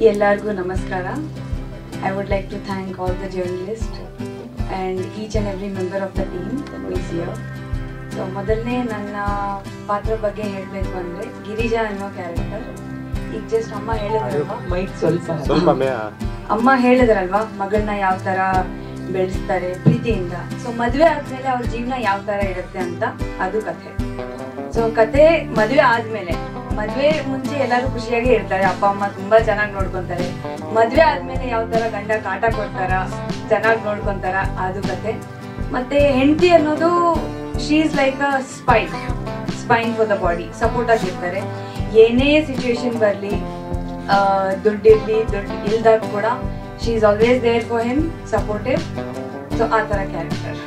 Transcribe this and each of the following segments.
ಎಲ್ಲರಿಗೂ ನಮಸ್ಕಾರ I would like to thank all the journalist and each and every member of the team is year so ಮೊದಲನೇ ನನ್ನ ಪಾತ್ರ ಬಗ್ಗೆ ಹೇಳಬೇಕು ಅಂದರೆ ಗಿರಿಜಾ ಅನ್ನೋ ಕ್ಯಾರೆಕ್ಟರ್ ಈಗ ಜಸ್ಟ್ ಅಮ್ಮ ಹೇಳಿದ್ರಲ್ವಾ ಮೈಕ್ ಸ್ವಲ್ಪ ಸ್ವಲ್ಪ ಮೇ ಅಮ್ಮ ಹೇಳಿದ್ರಲ್ವಾ ಮಗಳನ್ನ ಯಾವ ಥರ ಬೆಳೆಸ್ತಾರೆ ಪ್ರೀತಿಯಿಂದ ಸೊ ಮದುವೆ ಆದ್ಮೇಲೆ ಅವ್ರ ಜೀವನ ಯಾವ ಥರ ಇರುತ್ತೆ ಅಂತ ಅದು ಕಥೆ ಸೊ ಕತೆ ಮದುವೆ ಆದ್ಮೇಲೆ ಮದುವೆ ಮುಂಚೆ ಎಲ್ಲರೂ ಖುಷಿಯಾಗಿ ಇರ್ತಾರೆ ಅಪ್ಪ ಅಮ್ಮ ತುಂಬಾ ಚೆನ್ನಾಗಿ ನೋಡ್ಕೊಂತಾರೆ ಮದುವೆ ಆದ್ಮೇಲೆ ಯಾವ ತರ ಗಂಡ ಕಾಟ ಕೊಡ್ತಾರ ಚೆನ್ನಾಗಿ ನೋಡ್ಕೊಂತಾರ ಅದು ಕತೆ ಮತ್ತೆ ಹೆಂಡತಿ ಅನ್ನೋದು she is like a spine spine for the body support ಆಗಿರ್ತಾರೆ ಏನೇ ಸಿಚುವೇಶನ್ ಬರಲಿ ದುಡ್ಡಿರ್ಲಿ ದುಡ್ಡು ಇಲ್ದಾಗ ಕೂಡ she is always there for him supportive so ಆ ಥರ ಕ್ಯಾರೆಕ್ಟರ್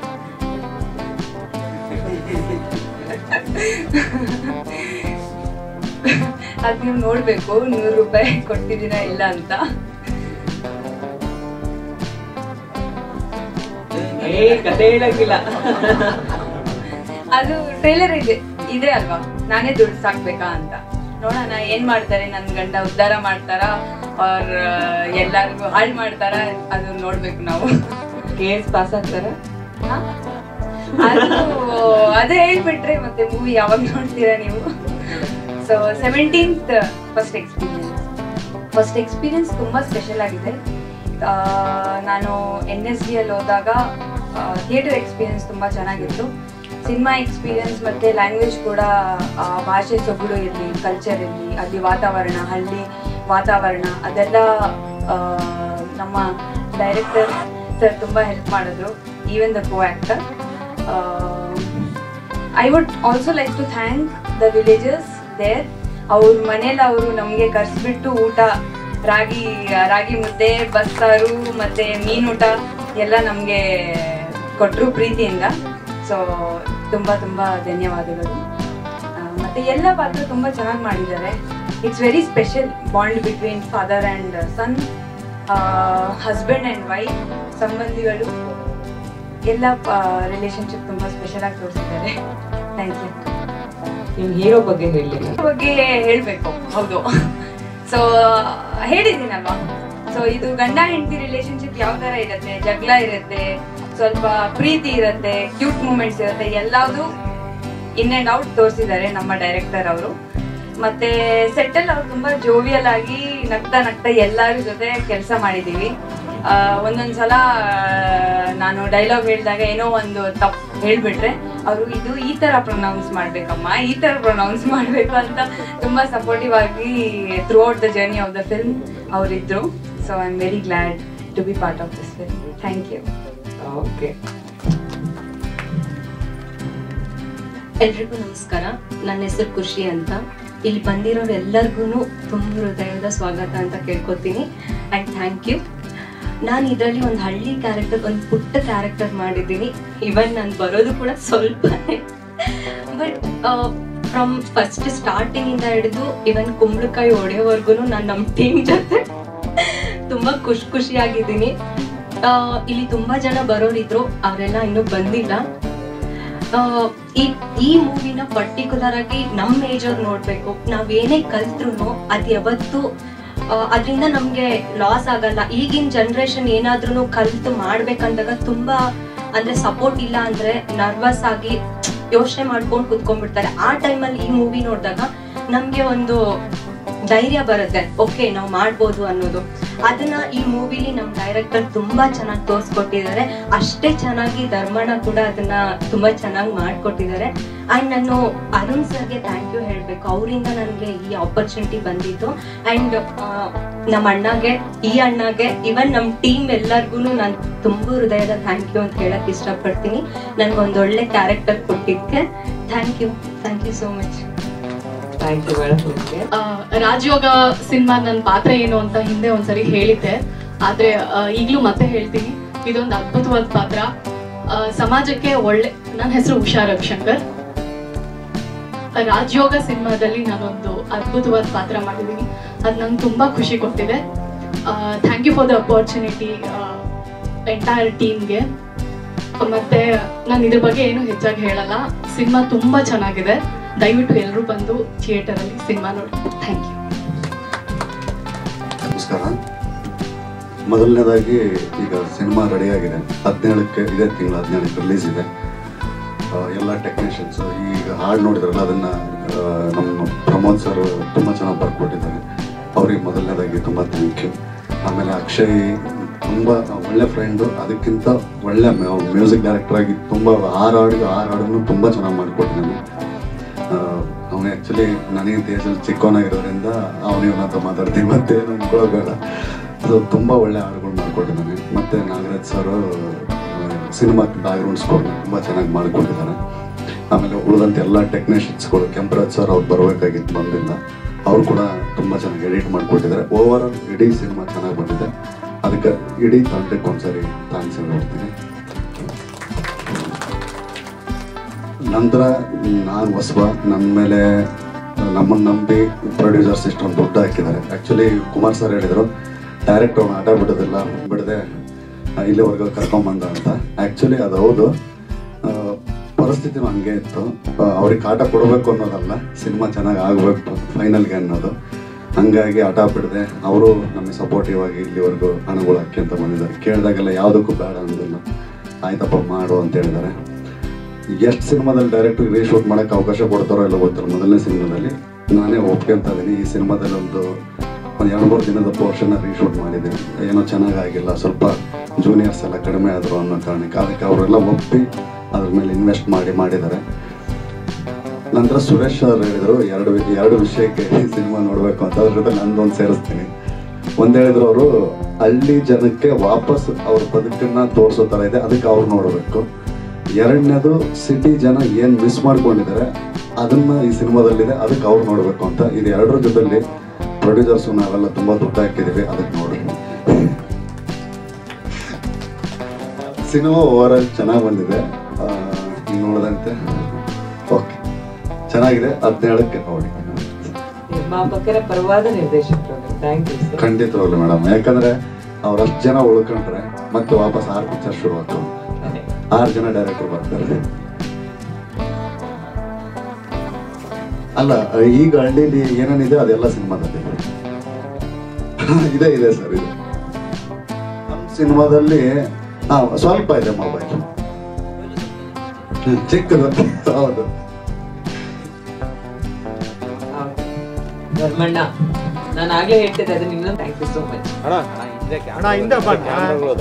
ಅದ್ ನೀವು ನೋಡ್ಬೇಕು ನೂರು ರೂಪಾಯಿ ಕೊಟ್ಟಿದ್ದೀನ ಇಲ್ಲ ಅಂತ ಏ ಕತೆ ಹೇಳಂಗಿಲ್ಲ ಅದು ಟ್ರೈಲರ್ ಇದೆ ಇದೆ ಅಲ್ವಾ ನಾನೇ ದುಡ್ಡು ಸಾಕ್ಬೇಕಾ ಅಂತ ನೋಡೋಣ ಏನ್ ಮಾಡ್ತಾರೆ ನನ್ ಗಂಡ ಉದ್ಧಾರ ಮಾಡ್ತಾರ ಅವ್ರ ಎಲ್ಲಾರ್ಗು ಹಾಳ್ ಮಾಡ್ತಾರ ಅದು ನೋಡ್ಬೇಕು ನಾವು ಕೆ ಎಸ್ ಪಾಸ್ ಆಗ್ತಾರ ಹ? ಅದು ಅದೇ ಹೇಳ್ಬಿಟ್ರೆ ಮತ್ತೆ ಮೂವಿ ಯಾವಾಗ ನೋಡ್ತೀರಾ ನೀವು so seventeenth first experience first experience ತುಂಬಾ ಸ್ಪೆಷಲ್ ಆಗಿದೆ ಆ, ನಾನು ಎನ್ ಎಸ್ ಡಿ ಅಲ್ಲಿ ಹೋದಾಗ ಥಿಯೇಟರ್ ಎಕ್ಸ್ಪೀರಿಯನ್ಸ್ ತುಂಬಾ ಚೆನ್ನಾಗಿತ್ತು ಸಿನಿಮಾ ಎಕ್ಸ್ಪೀರಿಯನ್ಸ್ ಮತ್ತೆ ಲ್ಯಾಂಗ್ವೇಜ್ ಕೂಡ ಆ, ಭಾಷೆ ಸೊಗಡು ಇರಲಿ ಕಲ್ಚರ್ ಇರಲಿ ಅಲ್ಲಿ ವಾತಾವರಣ ಹಳ್ಳಿ ವಾತಾವರಣ ಅದೆಲ್ಲ ಆ, ನಮ್ಮ ಡೈರೆಕ್ಟರ್ ಸರ್ ತುಂಬಾ ಹೆಲ್ಪ್ ಮಾಡಿದ್ರು even the co actor I would also like to thank the villagers there ಅವ್ರ ಮನೇಲಿ ಅವರು ನಮಗೆ ಕರ್ಸ್ಬಿಟ್ಟು ಊಟ ರಾಗಿ ರಾಗಿ ಮುದ್ದೆ ಬಸ್ಸಾರು ಮತ್ತೆ ಮೀನೂಟ ಎಲ್ಲ ನಮಗೆ ಕೊಟ್ಟರು ಪ್ರೀತಿಯಿಂದ ಸೊ ತುಂಬ ತುಂಬ ಧನ್ಯವಾದಗಳು ಆ, ಮತ್ತೆ ಎಲ್ಲ ಪಾತ್ರ ತುಂಬ ಚೆನ್ನಾಗಿ ಮಾಡಿದ್ದಾರೆ it's very special bond between father and son husband and wife ಸಂಬಂಧಿಗಳು ಎಲ್ಲ ರಿಲೇಶನ್ಶಿಪ್ ತುಂಬ ಸ್ಪೆಷಲ್ ಆಗಿ ತೋರಿಸಿದ್ದಾರೆ ಥ್ಯಾಂಕ್ ಯು ನಿಮ್ ಹೀರೋ ಬಗ್ಗೆ ಹೇಳಲಿಲ್ಲ ಬಗ್ಗೆ ಹೇಳ್ಬೇಕು ಹೌದು ಸೊ ಹೇಳಿದ್ದೀನಲ್ವಾ ಸೊ ಇದು ಗಂಡ ಹೆಂಡತಿ ರಿಲೇಶನ್ಶಿಪ್ ಯಾವ ತರ ಇರುತ್ತೆ ಜಗಳ ಇರುತ್ತೆ ಸ್ವಲ್ಪ ಪ್ರೀತಿ ಇರುತ್ತೆ ಕ್ಯೂಟ್ ಮೂಮೆಂಟ್ಸ್ ಇರುತ್ತೆ ಎಲ್ಲಾವುದು ಇನ್ ಅಂಡ್ ಔಟ್ ತೋರಿಸಿದ್ದಾರೆ ನಮ್ಮ ಡೈರೆಕ್ಟರ್ ಅವರು ಮತ್ತೆ ಸೆಟ್ಟಲ್ ಅವ್ರು ತುಂಬಾ ಜೋವಿಯಲ್ ಆಗಿ ನಗ್ತಾ ನಗ್ತಾ ಎಲ್ಲರ ಜೊತೆ ಕೆಲಸ ಮಾಡಿದೀವಿ ಆ, ಒಂದೊಂದ್ಸಲ ಆ, ನಾನು ಡೈಲಾಗ್ ಹೇಳಿದಾಗ ಏನೋ ಒಂದು ತಪ್ಪು ಹೇಳ್ಬಿಟ್ರೆ ಅವರು ಇದು ಈ ತರ ಪ್ರೊನೌನ್ಸ್ ಮಾಡ್ಬೇಕಮ್ಮ ಈ ತರ ಪ್ರೊನೌನ್ಸ್ ಮಾಡ್ಬೇಕು ಅಂತ ತುಂಬಾ ಸಪೋರ್ಟಿವ್ ಆಗಿ throughout the journey of the film ಅವರಿದ್ರು so I am very glad to be part of this film thank you okay ಎಲ್ರಿಗೂ ನಮಸ್ಕಾರ ನನ್ನ ಹೆಸರು ಖುಷಿ ಅಂತ ಇಲ್ಲಿ ಬಂದಿರೋರು ಎಲ್ಲರಿಗೂ ತುಂಬ ಹೃದಯದ ಸ್ವಾಗತ ಅಂತ ಕೇಳ್ಕೊತೀನಿ ಆ್ಯಂಡ್ ಥ್ಯಾಂಕ್ ಯು ನಾನು ಇದರಲ್ಲಿ ಒಂದು ಹಳ್ಳಿ ಕ್ಯಾರೆಕ್ಟರ್ ಒಂದು ಪುಟ್ಟ ಕ್ಯಾರೆಕ್ಟರ್ ಮಾಡಿದ್ದೀನಿ ಇವನ್ ನಾನು ಬರೋದು ಕೂಡ ಸ್ವಲ್ಪನೇ ಬಟ್ ಫ್ರಮ್ ಫಸ್ಟ್ ಸ್ಟಾರ್ಟಿಂಗಿಂದ ಹಿಡಿದು ಇವನ್ ಕುಂಬಳಕಾಯಿ ಹೊಡೆಯೋವರೆಗೂ ನಾನು ನಮ್ಮ ಟೀಮ್ ಜೊತೆ ತುಂಬ ಖುಷಿ ಖುಷಿಯಾಗಿದ್ದೀನಿ ಆ, ಇಲ್ಲಿ ತುಂಬಾ ಜನ ಬರೋರಿದ್ರು ಅವರೆಲ್ಲ ಇನ್ನೂ ಬಂದಿಲ್ಲ ಆ, ಈ ಈ ಮೂವಿನ ಪರ್ಟಿಕ್ಯುಲರ್ ಆಗಿ ನಮ್ಮ ಏಜ್ ಅವ್ರು ನೋಡ್ಬೇಕು ನಾವ್ ಏನೇ ಕಲ್ತ್ರು ಅದ್ ಯಾವತ್ತು ಅದರಿಂದ ನಮ್ಗೆ ಲಾಸ್ ಆಗಲ್ಲ ಈಗಿನ ಜನ್ರೇಷನ್ ಏನಾದ್ರೂ ಕಲ್ತು ಮಾಡ್ಬೇಕಂದಾಗ ತುಂಬಾ ಅಂದ್ರೆ ಸಪೋರ್ಟ್ ಇಲ್ಲ ಅಂದ್ರೆ ನರ್ವಸ್ ಆಗಿ ಯೋಚನೆ ಮಾಡ್ಕೊಂಡು ಕುತ್ಕೊಂಡ್ಬಿಡ್ತಾರೆ ಆ ಟೈಮಲ್ಲಿ ಈ ಮೂವಿ ನೋಡಿದಾಗ ನಮ್ಗೆ ಒಂದು ಧೈರ್ಯ ಬರುತ್ತೆ ಓಕೆ ನಾವು ಮಾಡ್ಬೋದು ಅನ್ನೋದು ಅದನ್ನ ಈ ಮೂವಿಲಿ ನಮ್ಮ ಡೈರೆಕ್ಟರ್ ತುಂಬಾ ಚೆನ್ನಾಗಿ ತೋರಿಸ್ಕೊಟ್ಟಿದ್ದಾರೆ ಅಷ್ಟೇ ಚೆನ್ನಾಗಿ ಧರ್ಮಣ ಕೂಡ ಅದನ್ನ ತುಂಬಾ ಚೆನ್ನಾಗಿ ಮಾಡ್ಕೊಟ್ಟಿದ್ದಾರೆ ಅಂಡ್ ನಾನು ಅರುಣ್ ಸರ್ಗೆ ಥ್ಯಾಂಕ್ ಯು ಹೇಳ್ಬೇಕು ಅವರಿಂದ ನನಗೆ ಈ ಆಪರ್ಚುನಿಟಿ ಬಂದಿದ್ದು ಅಂಡ್ ನಮ್ಮ ಅಣ್ಣಗೆ ಈ ಅಣ್ಣಗೆ ಇವನ್ ನಮ್ಮ ಟೀಮ್ ಎಲ್ಲರಿಗೂ ನಾನು ತುಂಬಾ ಹೃದಯದ ಥ್ಯಾಂಕ್ ಯು ಅಂತ ಹೇಳಕ್ ಇಷ್ಟಪಡ್ತೀನಿ ನನ್ಗೊಂದು ಒಳ್ಳೆ ಕ್ಯಾರೆಕ್ಟರ್ ಕೊಟ್ಟಿದ್ದಕ್ಕೆ thank you thank you so much thank you madam ನಿಮಗೆ ಆ, ರಾಜಯೋಗ ಸಿನಿಮಾ ನನ್ನ ಪಾತ್ರ ಏನು ಅಂತ ಹಿಂದೆ ಒಂದ್ಸರಿ ಹೇಳಿದ್ದೆ ಆದ್ರೆ ಆ, ಈಗ್ಲೂ ಮತ್ತೆ ಹೇಳ್ತೀನಿ ಇದೊಂದು ಅದ್ಭುತವಾದ ಪಾತ್ರ ಆ, ಸಮಾಜಕ್ಕೆ ಒಳ್ಳೆ ನನ್ನ ಹೆಸರು ಉಷಾ ರವಿಶಂಕರ್ ರಾಜಯೋಗ ಸಿನಿಮಾದಲ್ಲಿ ನಾನೊಂದು ಅದ್ಭುತವಾದ ಪಾತ್ರ ಮಾಡಿದ್ದೀನಿ ಅದು ನಂಗೆ ತುಂಬಾ ಖುಷಿ ಕೊಟ್ಟಿದೆ thank you for the opportunity entire ಟೀಮ್ಗೆ ಮತ್ತೆ ನಾನು ಇದ್ರ ಬಗ್ಗೆ ಏನು ಹೆಚ್ಚಾಗಿ ಹೇಳಲ್ಲ ಸಿನಿಮಾ ತುಂಬಾ ಚೆನ್ನಾಗಿದೆ ದಯವಿಟ್ಟು ಎಲ್ಲರೂ ಬಂದು ಥಿಯೇಟರ್ ಅಲ್ಲಿ ಸಿನಿಮಾ ನೋಡಿ ಥ್ಯಾಂಕ್ ಯು ನಮಸ್ಕಾರ ಮೊದಲನೇದಾಗಿ ಈಗ ಸಿನಿಮಾ ರೆಡಿಯಾಗಿದೆ ಹದಿನೇಳಕ್ಕೆ ಇದೇ ತಿಂಗಳು ಹದಿನೇಳಕ್ಕೆ ರಿಲೀಸ್ ಇದೆ ಆ, ಎಲ್ಲ ಟೆಕ್ನಿಷಿಯನ್ಸ್ ಈಗ ಹಾಡು ನೋಡಿದ್ರಲ್ಲ ಅದನ್ನು ನಮ್ಮ ಪ್ರಮೋದ್ ಸರ್ ತುಂಬ ಚೆನ್ನಾಗಿ ಬರ್ಕೊಟ್ಟಿದ್ದಾರೆ ಅವ್ರಿಗೆ ಮೊದಲನೇದಾಗಿ ತುಂಬ ಥ್ಯಾಂಕ್ ಯು ಆಮೇಲೆ ಅಕ್ಷಯ್ ತುಂಬ ಒಳ್ಳೆ ಫ್ರೆಂಡು ಅದಕ್ಕಿಂತ ಒಳ್ಳೆ ಮ್ಯೂಸಿಕ್ ಡೈರೆಕ್ಟರ್ ಆಗಿ ತುಂಬ ಆರು ಹಾಡಿಗೆ ಆರು ಹಾಡನ್ನು ತುಂಬ ಚೆನ್ನಾಗಿ ಮಾಡಿಕೊಟ್ಟಿದ್ದಾನೆ ಅವನು ಆ್ಯಕ್ಚುಲಿ ನನಗೆ ದೇಶದಲ್ಲಿ ಚಿಕ್ಕವನಾಗಿರೋದ್ರಿಂದ ಅವನು ಇವನ ಹತ್ರ ಮಾತಾಡ್ತೀನಿ ಮತ್ತೆ ಅನ್ಕೊಳ್ಳೋದು ಬೇಡ ಸೊ ತುಂಬ ಒಳ್ಳೆ ಹಾಡುಗಳು ಮಾಡಿಕೊಟ್ಟಿದ್ದಾನೆ ಮತ್ತು Nagaraj sir cinema background score ತುಂಬ ಚೆನ್ನಾಗಿ ಮಾಡಿಕೊಟ್ಟಿದ್ದಾರೆ ಆಮೇಲೆ ಉಳಿದಂಥ ಎಲ್ಲ ಟೆಕ್ನಿಷಿಯನ್ಸ್ಗಳು ಕೆಂಪರಾಜ್ ಸರ್ ಅವ್ರು ಬರಬೇಕಾಗಿತ್ತು ಬಂದಿಲ್ಲ ಅವ್ರು ಕೂಡ ತುಂಬ ಚೆನ್ನಾಗಿ ಎಡಿಟ್ ಮಾಡಿಕೊಟ್ಟಿದ್ದಾರೆ ಓವರ್ ಆಲ್ ಇಡೀ ಸಿನಿಮಾ ಚೆನ್ನಾಗಿ ಬಂದಿದೆ ಅದಕ್ಕೆ ಇಡೀ ತಂಡಕ್ಕೆ ಒಂದ್ಸರಿ ಥ್ಯಾಂಕ್ಸ್ ಹೇಳ್ತೀನಿ ನಂತರ ನಾನು ಹೊಸಬ ನನ್ನ ಮೇಲೆ ನಮ್ಮನ್ನು ನಂಬಿ ಪ್ರೊಡ್ಯೂಸರ್ಸ್ ಇಷ್ಟೊಂದು ದುಡ್ಡು ಹಾಕಿದ್ದಾರೆ ಆ್ಯಕ್ಚುಲಿ ಕುಮಾರ್ ಸರ್ ಹೇಳಿದರು ಡೈರೆಕ್ಟ್ ಅವ್ನು ಆಟ ಬಿಡೋದಿಲ್ಲ ಬಿಡದೆ ಇಲ್ಲಿವರೆಗೂ ಕರ್ಕೊಂಬಂದ ಅಂತ ಆ್ಯಕ್ಚುಲಿ ಅದು ಹೌದು ಆ, ಪರಿಸ್ಥಿತಿನೂ ಹಂಗೆ ಇತ್ತು ಆ, ಅವ್ರಿಗೆ ಆಟ ಕೊಡಬೇಕು ಅನ್ನೋದಲ್ಲ ಸಿನಿಮಾ ಚೆನ್ನಾಗಿ ಆಗಬೇಕು ಫೈನಲ್ಗೆ ಅನ್ನೋದು ಹಂಗಾಗಿ ಆಟ ಬಿಡದೆ ಅವರು ನಮಗೆ ಸಪೋರ್ಟಿವ್ ಆಗಿ ಇಲ್ಲಿವರೆಗೂ ಹಣಗಳು ಹಾಕಿ ಅಂತ ಬಂದಿದ್ದಾರೆ ಕೇಳಿದಾಗೆಲ್ಲ ಯಾವುದಕ್ಕೂ ಬೇಡ ಅಂದಿಲ್ಲ ಆಯ್ತಪ್ಪ ಮಾಡು ಅಂತ ಹೇಳಿದ್ದಾರೆ ಎಷ್ಟು ಸಿನಿಮಾದಲ್ಲಿ ಡೈರೆಕ್ಟ್ ರೀಶೂಟ್ ಮಾಡೋಕ್ಕೆ ಅವಕಾಶ ಕೊಡ್ತಾರೋ ಇಲ್ಲ ಗೊತ್ತಿಲ್ಲ ಮೊದಲನೇ ಸಿನಿಮಾದಲ್ಲಿ ನಾನೇ ಒಪ್ಕೊಂತ ಇದ್ದೀನಿ ಈ ಸಿನಿಮಾದಲ್ಲಿ ಒಂದು ಒಂದು ಎರಡು ಮೂರು ದಿನದ ಪೋರ್ಷನ್ನ ರೀಶೂಟ್ ಮಾಡಿದ್ದೀನಿ ಏನೋ ಚೆನ್ನಾಗಾಗಿಲ್ಲ ಸ್ವಲ್ಪ ಜೂನಿಯರ್ಸ್ ಎಲ್ಲ ಕಡಿಮೆ ಆದರು ಅನ್ನೋ ಕಾರಣಕ್ಕೆ ಅದಕ್ಕೆ ಅವರೆಲ್ಲ ಒಪ್ಪಿ ಅದ್ರ ಮೇಲೆ ಇನ್ವೆಸ್ಟ್ ಮಾಡಿ ಮಾಡಿದ್ದಾರೆ ನಂತರ ಸುರೇಶ್ ಅವ್ರು ಹೇಳಿದರು ಎರಡು ವಿ- ಎರಡು ವಿಷಯಕ್ಕೆ ಈ ಸಿನಿಮಾ ನೋಡಬೇಕು ಅಂತ ಅದ್ರ ಜೊತೆ ನಂದೊಂದು ಸೇರಿಸ್ತೀನಿ ಒಂದು ಹೇಳಿದ್ರು ಅವರು ಹಳ್ಳಿ ಜನಕ್ಕೆ ವಾಪಸ್ ಅವ್ರ ಬದುಕನ್ನ ತೋರಿಸೋ ಥರ ಇದೆ ಅದಕ್ಕೆ ಅವ್ರು ನೋಡಬೇಕು ಎರಡನೇದು ಸಿಟಿ ಜನ ಏನು ಮಿಸ್ ಮಾಡ್ಕೊಂಡಿದ್ದಾರೆ ಅದನ್ನ ಈ ಸಿನಿಮಾದಲ್ಲಿದೆ ಅದಕ್ಕೆ ಅವ್ರು ನೋಡಬೇಕು ಅಂತ ಇದು ಎರಡರ ಜೊತೆಲಿ ಪ್ರೊಡ್ಯೂಸರ್ಸು ನಾವೆಲ್ಲ ತುಂಬ ದುಡ್ಡು ಹಾಕಿದ್ದೀವಿ ಅದಕ್ಕೆ ನೋಡಿ ಸಿನಿಮಾ ಓವರ್ ಆಲ್ ಚೆನ್ನಾಗಿ ಬಂದಿದೆ ಆ, ನೀವು ನೋಡಿದಂತೆ ಓಕೆ ಚೆನ್ನಾಗಿದೆ ಹದಿನೇಳಕ್ಕೆ ನೋಡಿ ನಿರ್ಮಾಪಕರ ಪರವಾದ ನಿರ್ದೇಶಕರು ಥ್ಯಾಂಕ್ ಯು ಸರ್ ಖಂಡಿತವಾಗ್ಲು ಮೇಡಮ್ ಯಾಕಂದ್ರೆ ಅವ್ರಷ್ಟು ಜನ ಉಳ್ಕೊಂಡ್ರೆ ಮತ್ತೆ ವಾಪಸ್ ಆರು ಪಿಕ್ಚರ್ ಶುರು ಆಗ್ತವೆ ಆರು ಜನ ಡೈರೆಕ್ಟರ್ ಬರ್ತಾರೆ ಅಲ್ಲ ಈಗ ಹಳ್ಳಿಲಿ ಏನೇನಿದೆ ಅದೆಲ್ಲ ಸಿನಿಮಾದಲ್ಲಿ ಇದೆ ಇದೆ ಸರ್ ಇದೆ ನಮ್ಮ ಸಿನಿಮಾದಲ್ಲಿ ಹಾ ಸ್ವಲ್ಪ ಇದೆ ಮೊಬೈಲ್ ಚಿಕ್ಕದು ಹೌದು ಧರ್ಮಣ್ಣ ನಾನು ಆಗ್ಲೇ ಹೇಳ್ತಿದ್ದೆ ಅದನ್ನ ಇನ್ನೊಂದು ಥ್ಯಾಂಕ್ ಯು ಸೋ ಮಚ್ ಅಣ್ಣ ಹಿಂದೆ ಬಣ್ಣ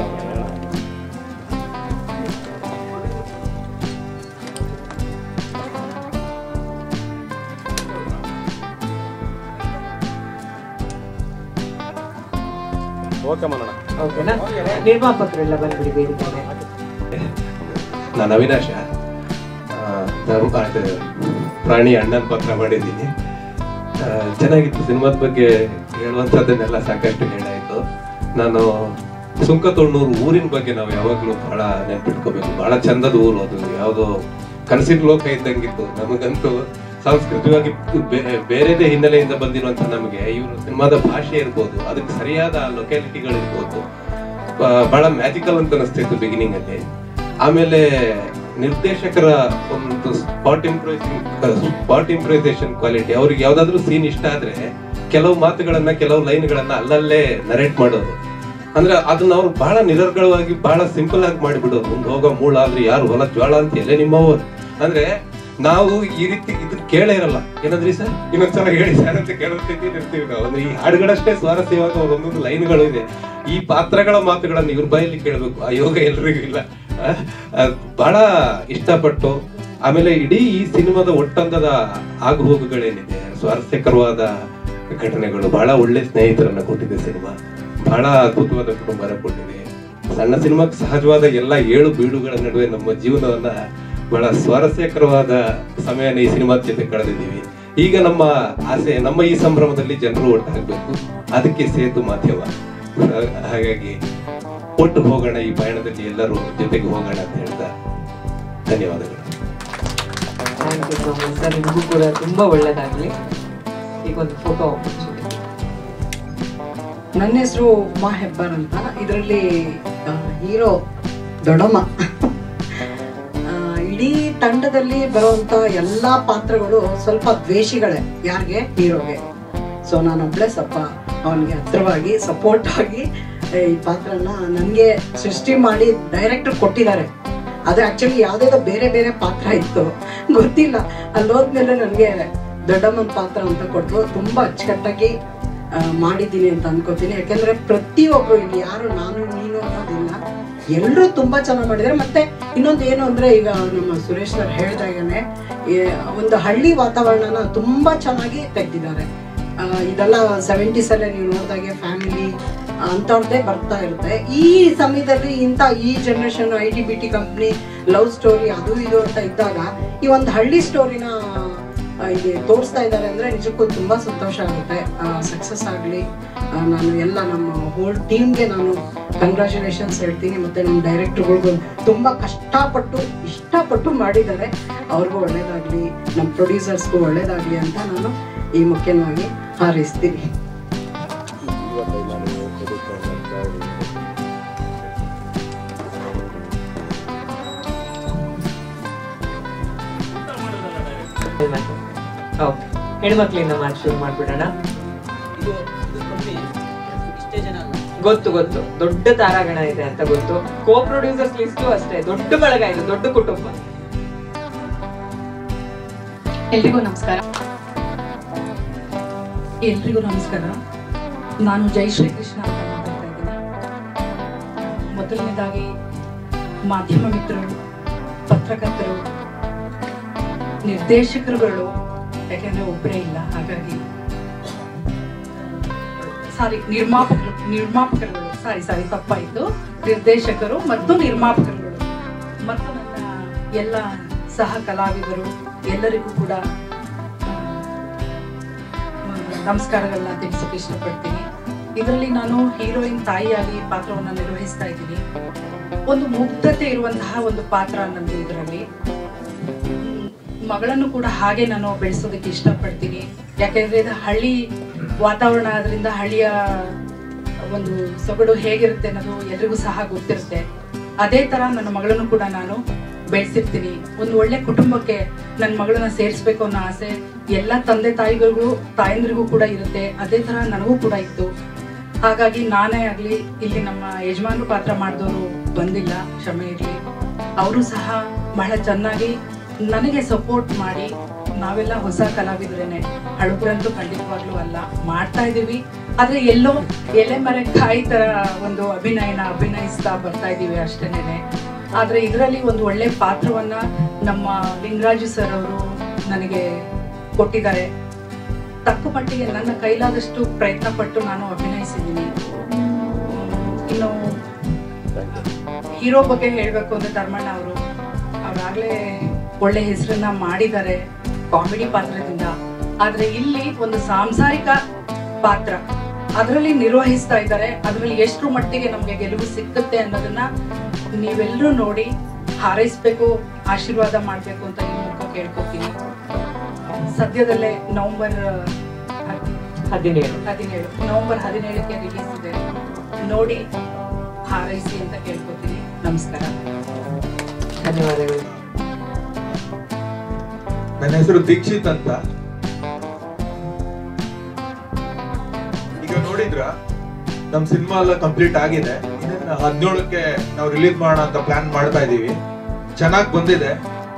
ಓಕೆ ಮಾಡೋಣ ಓಕೆನಾ ನಿರ್ಮಾಪಕರೆಲ್ಲ ಬಂದ್ಬಿಡಿ ವೇದಿಕೆ ಮೇಲೆ. ನಾನು ಅವಿನಾಶ ಆ, ನಾನು ಅದು ಪ್ರಾಣಿ ಅಣ್ಣನ ಪಾತ್ರ ಮಾಡಿದ್ದೀನಿ ಆ, ಚೆನ್ನಾಗಿತ್ತು ಸಿನಿಮಾದ ಬಗ್ಗೆ ಹೇಳುವಂಥದ್ದನ್ನೆಲ್ಲ ಸಾಕಷ್ಟು ಹೇಳಾಯಿತು ನಾನು ಸುಂಕತೊಣ್ಣೂರು ಊರಿನ ಬಗ್ಗೆ ನಾವು ಯಾವಾಗಲೂ ಬಹಳ ನೆನ್ಪಿಟ್ಕೋಬೇಕು ಬಹಳ ಚಂದದ ಊರು ಅದು ಯಾವುದೋ ಕನಸಿನ ಲೋಕ ಇದ್ದಂಗಿತ್ತು ನಮಗಂತೂ ಸಾಂಸ್ಕೃತಿಕವಾಗಿ ಬೇ- ಬೇರೆದೇ ಹಿನ್ನೆಲೆಯಿಂದ ಬಂದಿರುವಂಥ ನಮಗೆ ಇವರು ಸಿನಿಮಾದ ಭಾಷೆ ಇರ್ಬೋದು ಅದಕ್ಕೆ ಸರಿಯಾದ ಲೊಕ್ಯಾಲಿಟಿಗಳಿರ್ಬೋದು ಬ- ಬಹಳ ಮ್ಯಾಜಿಕಲ್ ಅಂತ ಅನಿಸ್ತಿತ್ತು ಬಿಗಿನಿಂಗ್ ಅಲ್ಲಿ ಆಮೇಲೆ ನಿರ್ದೇಶಕರ ಒಂದು spot improvising spot improvisation quality ಅವ್ರಿಗೆ ಯಾವ್ದಾದ್ರು ಸೀನ್ ಇಷ್ಟ ಆದ್ರೆ ಕೆಲವು ಮಾತುಗಳನ್ನ ಕೆಲವು ಲೈನ್ಗಳನ್ನ ಅಲ್ಲಲ್ಲೇ ನರೇಟ್ ಮಾಡೋದು ಅಂದ್ರೆ ಅದನ್ನ ಅವ್ರು ಬಹಳ ನಿರರ್ಗಳವಾಗಿ ಬಹಳ ಸಿಂಪಲ್ ಆಗಿ ಮಾಡಿಬಿಡೋದು ಮುಂದೆ ಹೋಗೋ ಮೂಳ ಆದ್ರೆ ಯಾರು ಹೊಲ ಜ್ವಾಳ ಅಂತ ಎಲೆ ನಿಮ್ಮವರು ಅಂದ್ರೆ ನಾವು ಈ ರೀತಿ ಇದು ಕೇಳೇ ಇರಲ್ಲ ಏನಂದ್ರಿ ಸರ್ ಇನ್ನೊಂದ್ಸಲ ಹೇಳಿ ಸರ್ ಅಂತ ಕೇಳುತ್ತೀವಿ ಇರ್ತೀವಿ ನಾವು ಅಂದ್ರೆ ಈ ಹಾಡುಗಳಷ್ಟೇ ಸ್ವಾರಸ್ಯವಾಗಿ ಅವ್ರ ಒಂದೊಂದು ಲೈನ್ಗಳು ಇದೆ ಈ ಪಾತ್ರಗಳ ಮಾತುಗಳನ್ನ ಇವ್ರ ಬಾಯಲ್ಲಿ ಕೇಳಬೇಕು ಆ ಯೋಗ ಎಲ್ರಿಗೂ ಇಲ್ಲ ಆ, ಅದ್ ಬಹಳ ಇಷ್ಟಪಟ್ಟು ಆಮೇಲೆ ಇಡೀ ಈ ಸಿನಿಮಾದ ಒಟ್ಟಂದದ ಆಗು ಹೋಗುಗಳೇನಿದೆ ಸ್ವಾರಸ್ಯಕರವಾದ ಘಟನೆಗಳು ಬಹಳ ಒಳ್ಳೆ ಸ್ನೇಹಿತರನ್ನ ಕೊಟ್ಟಿದೆ ಸಿನಿಮಾ ಬಹಳ ಅದ್ಭುತವಾದ ಕುಟುಂಬನ ಕೊಟ್ಟಿದೆ ಸಣ್ಣ ಸಿನಿಮಾಕ್ಕೆ ಸಹಜವಾದ ಎಲ್ಲ ಏಳು ಬೀಳುಗಳ ನಡುವೆ ನಮ್ಮ ಜೀವನವನ್ನ ಬಹಳ ಸ್ವಾರಸ್ಯಕರವಾದ ಸಮಯನ ಈ ಸಿನಿಮಾದ ಜೊತೆ ಕಳೆದಿದ್ದೀವಿ ಈಗ ನಮ್ಮ ಆಸೆ ನಮ್ಮ ಈ ಸಂಭ್ರಮದಲ್ಲಿ ಜನರು ಒಟ್ಟಾಗಬೇಕು ಅದಕ್ಕೆ ಸೇತು ಮಾಧ್ಯಮ ಹಾ- ಹಾಗಾಗಿ ಒಟ್ಟು ಹೋಗೋಣ ಈ ಪಯಣದಲ್ಲಿ ಎಲ್ಲರೂ ಜೊತೆಗೆ ಹೋಗೋಣ ಅಂತ ಹೇಳ್ತಾ ಧನ್ಯವಾದಗಳು thank you so much sir ನಿಮಗೂ ಕೂಡ ತುಂಬಾ ಒಳ್ಳೇದಾಗ್ಲಿ ಈಗ ಒಂದು ಫೋಟೋ ಆಪರ್ಚುನಿಟಿ ನನ್ನ ಹೆಸರು ಉಮಾ ಹೆಬ್ಬಾರ್ ಅಂತ ಇದರಲ್ಲಿ ಹೀರೋ ದೊಡ್ಡಮ್ಮ ಆ, ಇಡೀ ತಂಡದಲ್ಲಿ ಬರುವಂತ ಎಲ್ಲಾ ಪಾತ್ರಗಳು ಸ್ವಲ್ಪ ದ್ವೇಷಿಗಳೇ ಯಾರಿಗೆ ಹೀರೋಗೆ ಸೊ ನಾನೊಬ್ಳೆ ಸ್ವಲ್ಪ ಅವನಿಗೆ ಹತ್ರವಾಗಿ ಸಪೋರ್ಟ್ ಆಗಿ ಏ, ಈ ಪಾತ್ರನ ನನಗೆ ಸೃಷ್ಟಿ ಮಾಡಿ ಡೈರೆಕ್ಟರ್ ಕೊಟ್ಟಿದ್ದಾರೆ ಅದು ಆಕ್ಚುಲಿ ಯಾವುದೇದೋ ಬೇರೆ ಬೇರೆ ಪಾತ್ರ ಇತ್ತು ಗೊತ್ತಿಲ್ಲ ಅಲ್ಲಿ ಹೋದ್ಮೇಲೆ ನನಗೆ ದೊಡ್ಡಮ್ಮನ ಪಾತ್ರ ಅಂತ ಕೊಟ್ಟರು ತುಂಬಾ ಅಚ್ಚುಕಟ್ಟಾಗಿ ಆ, ಮಾಡಿದ್ದೀನಿ ಅಂತ ಅನ್ಕೋತೀನಿ ಯಾಕೆಂದ್ರೆ ಪ್ರತಿಯೊಬ್ರು ಇಲ್ಲಿ ಯಾರು ನಾನು ನೀನು ಅನ್ನೋದಿಲ್ಲ ಎಲ್ಲರೂ ತುಂಬಾ ಚೆನ್ನಾಗಿ ಮಾಡಿದ್ದಾರೆ ಮತ್ತೆ ಇನ್ನೊಂದು ಏನು ಅಂದ್ರೆ ಈಗ ನಮ್ಮ ಸುರೇಶ್ ಸರ್ ಹೇಳ್ದಾಗನೆ ಒಂದು ಹಳ್ಳಿ ವಾತಾವರಣನ ತುಂಬಾ ಚೆನ್ನಾಗಿ ತೆಗ್ದಿದ್ದಾರೆ ಆ, ಇದೆಲ್ಲ ಸೆವೆಂಟೀಸ್ ಅಲ್ಲೇ ನೀವು ನೋಡಿದಾಗೆ ಫ್ಯಾಮಿಲಿ ಅಂಥವ್ರದ್ದೇ ಬರ್ತಾ ಇರುತ್ತೆ ಈ ಸಮಯದಲ್ಲಿ ಇಂಥ ಈ generation I T B T company love story ಅದು ಇದು ಅಂತ ಇದ್ದಾಗ ಈ ಒಂದು ಹಳ್ಳಿ ಸ್ಟೋರಿನ ಇಲ್ಲಿ ತೋರಿಸ್ತಾ ಇದ್ದಾರೆ ಅಂದ್ರೆ ನಿಜಕ್ಕೂ ತುಂಬಾ ಸಂತೋಷ ಆಗುತ್ತೆ ಸಕ್ಸಸ್ ಆಗಲಿ ನಾನು ಎಲ್ಲ ನಮ್ಮ ಹೋಲ್ ಟೀಮ್ಗೆ ನಾನು ಕಂಗ್ರ್ಯಾಚುಲೇಷನ್ಸ್ ಹೇಳ್ತೀನಿ ಮತ್ತೆ ನಮ್ಮ ಡೈರೆಕ್ಟರ್ಗಳಿಗೂ ತುಂಬಾ ಕಷ್ಟಪಟ್ಟು ಇಷ್ಟಪಟ್ಟು ಮಾಡಿದ್ದಾರೆ ಅವ್ರಿಗೂ ಒಳ್ಳೇದಾಗ್ಲಿ ನಮ್ಮ ಪ್ರೊಡ್ಯೂಸರ್ಸ್ಗೂ ಒಳ್ಳೇದಾಗ್ಲಿ ಅಂತ ನಾನು ಈ ಮುಖ್ಯವಾಗಿ ಹಾರೈಸ್ತೀನಿ ಓಕೆ ಹೆಣ್ಮಕ್ಳಿಂದ ಮಾತು ಶುರು ಮಾಡ್ಬಿಡೋಣ ಗೊತ್ತು ಗೊತ್ತು ದೊಡ್ಡ ತಾರಾಗಣ ಇದೆ ಅಂತ ಗೊತ್ತು ಕೋ ಪ್ರೊಡ್ಯೂಸರ್ಸ್ ಲಿಸ್ಟು ಅಷ್ಟೇ ದೊಡ್ಡ ಬಳಗ ಇದು ದೊಡ್ಡ ಕುಟುಂಬ ಎಲ್ರಿಗೂ ನಮಸ್ಕಾರ ಎಲ್ರಿಗೂ ನಮಸ್ಕಾರ ನಾನು ಜೈ ಶ್ರೀಕೃಷ್ಣ ಅಂತ ಮಾತಾಡ್ತಾ ಇದ್ದೀನಿ ಮೊದಲನೇದಾಗಿ ಮಾಧ್ಯಮ ಮಿತ್ರರು ಪತ್ರಕರ್ತರು ನಿರ್ದೇಶಕರುಗಳು ಯಾಕೆಂದ್ರೆ ಒಬ್ಬರೇ ಇಲ್ಲ ಹಾಗಾಗಿ ಸಾರಿ ನಿರ್ಮಾಪಕರು ನಿರ್ಮಾಪಕರುಗಳು ಸಾರಿ ಸಾರಿ ತಪ್ಪಾಯಿತು ನಿರ್ದೇಶಕರು ಮತ್ತು ನಿರ್ಮಾಪಕರುಗಳು ಮತ್ತು ನನ್ನ ಎಲ್ಲ ಸಹ ಕಲಾವಿದರು ಎಲ್ಲರಿಗೂ ಕೂಡ ಆ, ನಮಸ್ಕಾರಗಳನ್ನ ತಿಳಿಸೋಕೆ ಇಷ್ಟಪಡ್ತೀನಿ ಇದರಲ್ಲಿ ನಾನು ಹೀರೋಯಿನ್ ತಾಯಿಯಾಗಿ ಪಾತ್ರವನ್ನು ನಿರ್ವಹಿಸ್ತಾ ಇದ್ದೀನಿ ಒಂದು ಮುಗ್ಧತೆ ಇರುವಂತಹ ಒಂದು ಪಾತ್ರ ನಂದು ಇದರಲ್ಲಿ ಮಗಳನ್ನು ಕೂಡ ಹಾಗೆ ನಾನು ಬೆಳೆಸೋದಕ್ಕೆ ಇಷ್ಟಪಡ್ತೀನಿ ಯಾಕೆಂದ್ರೆ ಇದು ಹಳ್ಳಿ ವಾತಾವರಣ ಆದ್ರಿಂದ ಹಳ್ಳಿಯ ಒಂದು ಸೊಗಡು ಹೇಗಿರುತ್ತೆ ಅನ್ನೋದು ಎಲ್ರಿಗೂ ಸಹ ಗೊತ್ತಿರುತ್ತೆ ಅದೇ ತರ ನನ್ನ ಮಗಳನ್ನು ಕೂಡ ನಾನು ಬೆಳೆಸಿರ್ತೀನಿ ಒಂದು ಒಳ್ಳೆ ಕುಟುಂಬಕ್ಕೆ ನನ್ನ ಮಗಳನ್ನ ಸೇರಿಸ್ಬೇಕು ಅನ್ನೋ ಆಸೆ ಎಲ್ಲ ತಂದೆ ತಾಯಿಗಳಿಗೂ ತಾಯಂದ್ರಿಗೂ ಕೂಡ ಇರುತ್ತೆ ಅದೇ ತರ ನನಗೂ ಕೂಡ ಇತ್ತು ಹಾಗಾಗಿ ನಾನೇ ಆಗ್ಲಿ ಇಲ್ಲಿ ನಮ್ಮ ಯಜಮಾನ್ರು ಪಾತ್ರ ಮಾಡಿದವರು ಬಂದಿಲ್ಲ ಕ್ಷಮೆ ಇರಲಿ ಅವರು ಸಹ ಬಹಳ ಚೆನ್ನಾಗಿ ನನಗೆ ಸಪೋರ್ಟ್ ಮಾಡಿ ನಾವೆಲ್ಲ ಹೊಸ ಕಲಾವಿದ್ರೇನೆ ಹಳುಬ್ರಂತೂ ಖಂಡಿತವಾಗ್ಲೂ ಅಲ್ಲ ಮಾಡ್ತಾ ಇದೀವಿ ಆದ್ರೆ ಎಲ್ಲೋ ಎಲೆ ಮರೆ ಕಾಯಿ ತರ ಒಂದು ಅಭಿನಯನ ಅಭಿನಯಿಸ್ತಾ ಬರ್ತಾ ಇದೀವಿ ಅಷ್ಟೇನೆ ಆದ್ರೆ ಇದರಲ್ಲಿ ಒಂದು ಒಳ್ಳೆ ಪಾತ್ರವನ್ನ ನಮ್ಮ ಲಿಂಗರಾಜು ಸರ್ ಅವರು ನನಗೆ ಕೊಟ್ಟಿದ್ದಾರೆ ತಕ್ಕ ಮಟ್ಟಿಗೆ ನನ್ನ ಕೈಲಾದಷ್ಟು ಪ್ರಯತ್ನ ಪಟ್ಟು ನಾನು ಅಭಿನಯಿಸಿದ್ದೀನಿ ಇನ್ನು ಹೀರೋ ಬಗ್ಗೆ ಹೇಳ್ಬೇಕು ಅಂದ್ರೆ ಧರ್ಮಣ್ಣ ಅವರು ಅವ್ರಾಗ್ಲೇ ಒಳ್ಳೆ ಹೆಸರನ್ನ ಮಾಡಿದ್ದಾರೆ ಕಾಮಿಡಿ ಪಾತ್ರದಿಂದ ಆದ್ರೆ ಇಲ್ಲಿ ಒಂದು ಸಾಂಸಾರಿಕ ಪಾತ್ರ ಅದರಲ್ಲಿ ನಿರ್ವಹಿಸ್ತಾ ಇದ್ದಾರೆ ಅದರಲ್ಲಿ ಎಷ್ಟು ಮಟ್ಟಿಗೆ ನಮ್ಗೆ ಗೆಲುವು ಸಿಕ್ಕುತ್ತೆ ಅನ್ನೋದನ್ನ ನೀವೆಲ್ಲರೂ ನೋಡಿ ಹಾರೈಸ್ಬೇಕು ಆಶೀರ್ವಾದ ಮಾಡ್ಬೇಕು ಅಂತ ಈ ಮೂಲಕ ಕೇಳ್ಕೊತೀನಿ ಸದ್ಯದಲ್ಲೇ ನವೆಂಬರ್ ಹದಿನೇಳು ಹದಿನೇಳು ನವೆಂಬರ್ ಹದಿನೇಳಕ್ಕೆ ರಿಲೀಸ್ ಇದೆ ನೋಡಿ ಹಾರೈಸಿ ಅಂತ ಕೇಳ್ಕೊತೀನಿ ನಮಸ್ಕಾರ ಧನ್ಯವಾದಗಳು ನನ್ನ ಹೆಸರು ದೀಕ್ಷಿತ್ ಅಂತ ಈಗ ನೋಡಿದ್ರ ನಮ್ ಸಿನಿಮಾ ಎಲ್ಲ ಕಂಪ್ಲೀಟ್ ಆಗಿದೆ ಇದನ್ನ ಹದಿನೇಳಕ್ಕೆ ನಾವು ರಿಲೀಸ್ ಮಾಡೋಣ ಅಂತ ಪ್ಲಾನ್ ಮಾಡ್ತಾ ಇದೀವಿ ಚೆನ್ನಾಗ್ ಬಂದಿದೆ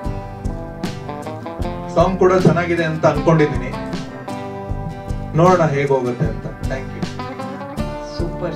ಸಾಂಗ್ ಕೂಡ ಚೆನ್ನಾಗಿದೆ ಅಂತ ಅನ್ಕೊಂಡಿದೀನಿ ನೋಡೋಣ ಹೇಗ್ ಹೋಗುತ್ತೆ ಅಂತ ಥ್ಯಾಂಕ್ ಯು ಸೂಪರ್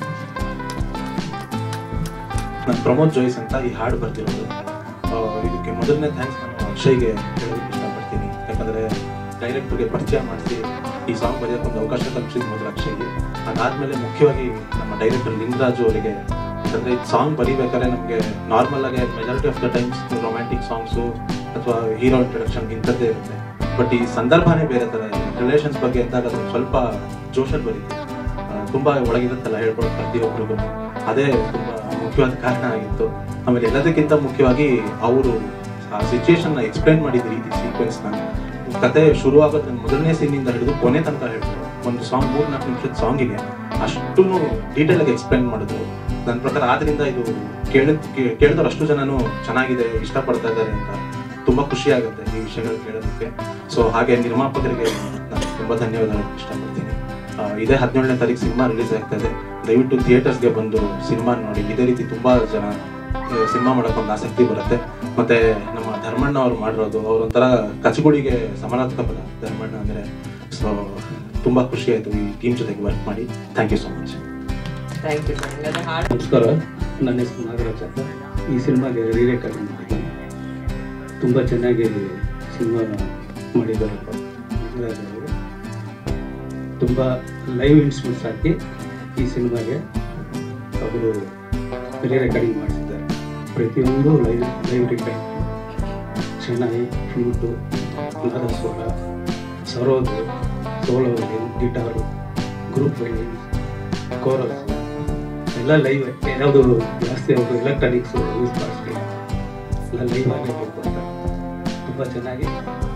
ನಾನು ಪ್ರಮೋದ್ ಜೋಯ್ಸ್ ಅಂತ ಈ ಹಾಡು ಬರ್ತಿರೋದು ಆ, ಇದಕ್ಕೆ ಮೊದಲನೇ ಥ್ಯಾಂಕ್ಸ್ ನಾನು ಅಕ್ಷಯ್ಗೆ ಹೇಳೋದಕ್ಕೆ ಇಷ್ಟಪಡ್ತೀನಿ ಯಾಕಂದರೆ ಡೈರೆಕ್ಟರ್ಗೆ ಪರಿಚಯ ಮಾಡಿಸಿ ಈ ಸಾಂಗ್ ಬರೆಯೋಕೆ ಒಂದು ಅವಕಾಶ ಕಲ್ಪಿಸಿದ ಮೊದಲು ಅಕ್ಷಯ್ಗೆ ಅದಾದಮೇಲೆ ಮುಖ್ಯವಾಗಿ ನಮ್ಮ ಡೈರೆಕ್ಟರ್ ಲಿಂಗರಾಜು ಅವರಿಗೆ ಯಾಕಂದರೆ ಈ ಸಾಂಗ್ ಬರೀಬೇಕಾದ್ರೆ ನಮಗೆ ನಾರ್ಮಲ್ ಆಗಿ majority of the times romantic songs ಅಥವಾ ಹೀರೋ ಇಂಟ್ರಡಕ್ಷನ್ ಇಂಥದ್ದೇ ಇರುತ್ತೆ ಬಟ್ ಈ ಸಂದರ್ಭನೇ ಬೇರೆ ಥರ ಇದೆ ರಿಲೇಷನ್ಸ್ ಬಗ್ಗೆ ಅಂದಾಗ ಅದು ಸ್ವಲ್ಪ ಜೋಶಲ್ಲಿ ಬರೀತೀವಿ ಆ, ತುಂಬಾ ಒಳಗಿರುತ್ತಲ್ಲ ಹೇಳ್ಕೊಡೋ ಪ್ರತಿಯೊಬ್ಬರಿಗೂ ಅದೇ ತುಂಬಾ ಮುಖ್ಯವಾದ ಕಾರಣ ಆಗಿತ್ತು ಆಮೇಲೆ ಎಲ್ಲದಕ್ಕಿಂತ ಮುಖ್ಯವಾಗಿ ಅವರು ಆ ಸಿಚುಯೇಷನ್ ನ ಎಕ್ಸ್ಪ್ಲೈನ್ ಮಾಡಿದ ರೀತಿ ಸೀಕ್ವೆನ್ಸ್ ನ ಕತೆ ಶುರು ಆಗೋದು ಮೊದಲನೇ ಸೀನಿಂದ ಹಿಡಿದು ಕೊನೆ ತನಕ ಹೇಳಿದ್ರು ಒಂದು ಸಾಂಗ್ ಮೂರ್ ನಾಲ್ಕು ನಿಮಿಷದ ಸಾಂಗಿಗೆ ಅಷ್ಟು ಡೀಟೇಲ್ ಆಗಿ ಎಕ್ಸ್ಪ್ಲೈನ್ ಮಾಡಿದ್ರು ನನ್ನ ಪ್ರಕಾರ ಆದ್ರಿಂದ ಇದು ಕೇಳಿದ ಕೇಳಿದವ್ರು ಅಷ್ಟು ಜನನು ಚೆನ್ನಾಗಿದೆ ಇಷ್ಟಪಡ್ತಾ ಇದ್ದಾರೆ ಅಂತ ತುಂಬಾ ಖುಷಿ ಆಗುತ್ತೆ ಈ ವಿಷಯಗಳು ಕೇಳೋದಕ್ಕೆ ಸೊ ಹಾಗೆ ನಿರ್ಮಾಪಕರಿಗೆ ನಾನು ತುಂಬಾ ಧನ್ಯವಾದ ಇಷ್ಟಪಡ್ತೀನಿ ಆ, ಇದೇ ಹದಿನೇಳನೇ ತಾರೀಕು ಸಿನಿಮಾ ರಿಲೀಸ್ ಆಗ್ತಾ ಇದೆ ದಯವಿಟ್ಟು ಥಿಯೇಟರ್ಸ್ಗೆ ಬಂದು ಸಿನಿಮಾ ನೋಡಿ ಇದೇ ರೀತಿ ತುಂಬಾ ಜನ ಸಿನಿಮಾ ಮಾಡೋಕೆ ಒಂದು ಆಸಕ್ತಿ ಬರುತ್ತೆ ಮತ್ತೆ ನಮ್ಮ ಧರ್ಮಣ್ಣ ಅವ್ರು ಮಾಡಿರೋದು ಅವ್ರೊಂಥರ ಕಚಗುಳಿಗೆ ಸಮಾನಾತ್ಮಕ ಪದ ಧರ್ಮಣ್ಣ ಅಂದ್ರೆ ಸೊ ತುಂಬಾ ಖುಷಿ ಆಯ್ತು ಈ ಟೀಮ್ ಜೊತೆಗೆ ವರ್ಕ್ ಮಾಡಿ thank you so much thank you sir ಹಾಡು ನಮಸ್ಕಾರ ನನ್ನ ಹೆಸರು ನಾಗರಾಜ್ ಅಂತ ಈ ಸಿನಿಮಾಗೆ ರೀ ರೆಕಾರ್ಡಿಂಗ್ ಮಾಡಿದ್ದೀನಿ ತುಂಬ ಚೆನ್ನಾಗಿ ಸಿನಿಮಾ ಮಾಡಿದ್ದಾರಪ್ಪ ನಾಗರಾಜ್ ಅವರು ತುಂಬ ಲೈವ್ ಇನ್ಸ್ಟ್ರೂಮೆಂಟ್ಸ್ ಹಾಕಿ ಈ ಸಿನಿಮಾಗೆ ಅವರು ರೀ ರೆಕಾರ್ಡಿಂಗ್ ಮಾಡಿಸಿದ್ದಾರೆ ಪ್ರತಿಯೊಂದು ಲೈವ್ ಲೈವ್ ರೆಕಾರ್ಡಿಂಗ್ ಚೆನ್ನಾಗಿ ಫ್ಲೂಟು ನಾದಸ್ವರ ಸರೋದು ಸೋಲೋ ಗಿಟಾರು ಗ್ರೂಪ್ ಕೋರಸ್ ಎಲ್ಲ ಲೈವ್ ಯಾವುದು ಜಾಸ್ತಿ ಅವರು ಎಲೆಕ್ಟ್ರಾನಿಕ್ಸ್ ಯೂಸ್ ಮಾಡಿಸ್ತೀವಿ ಎಲ್ಲ ಲೈವ್ ಆಗಬೇಕು ಅಂತ ತುಂಬ ಚೆನ್ನಾಗಿ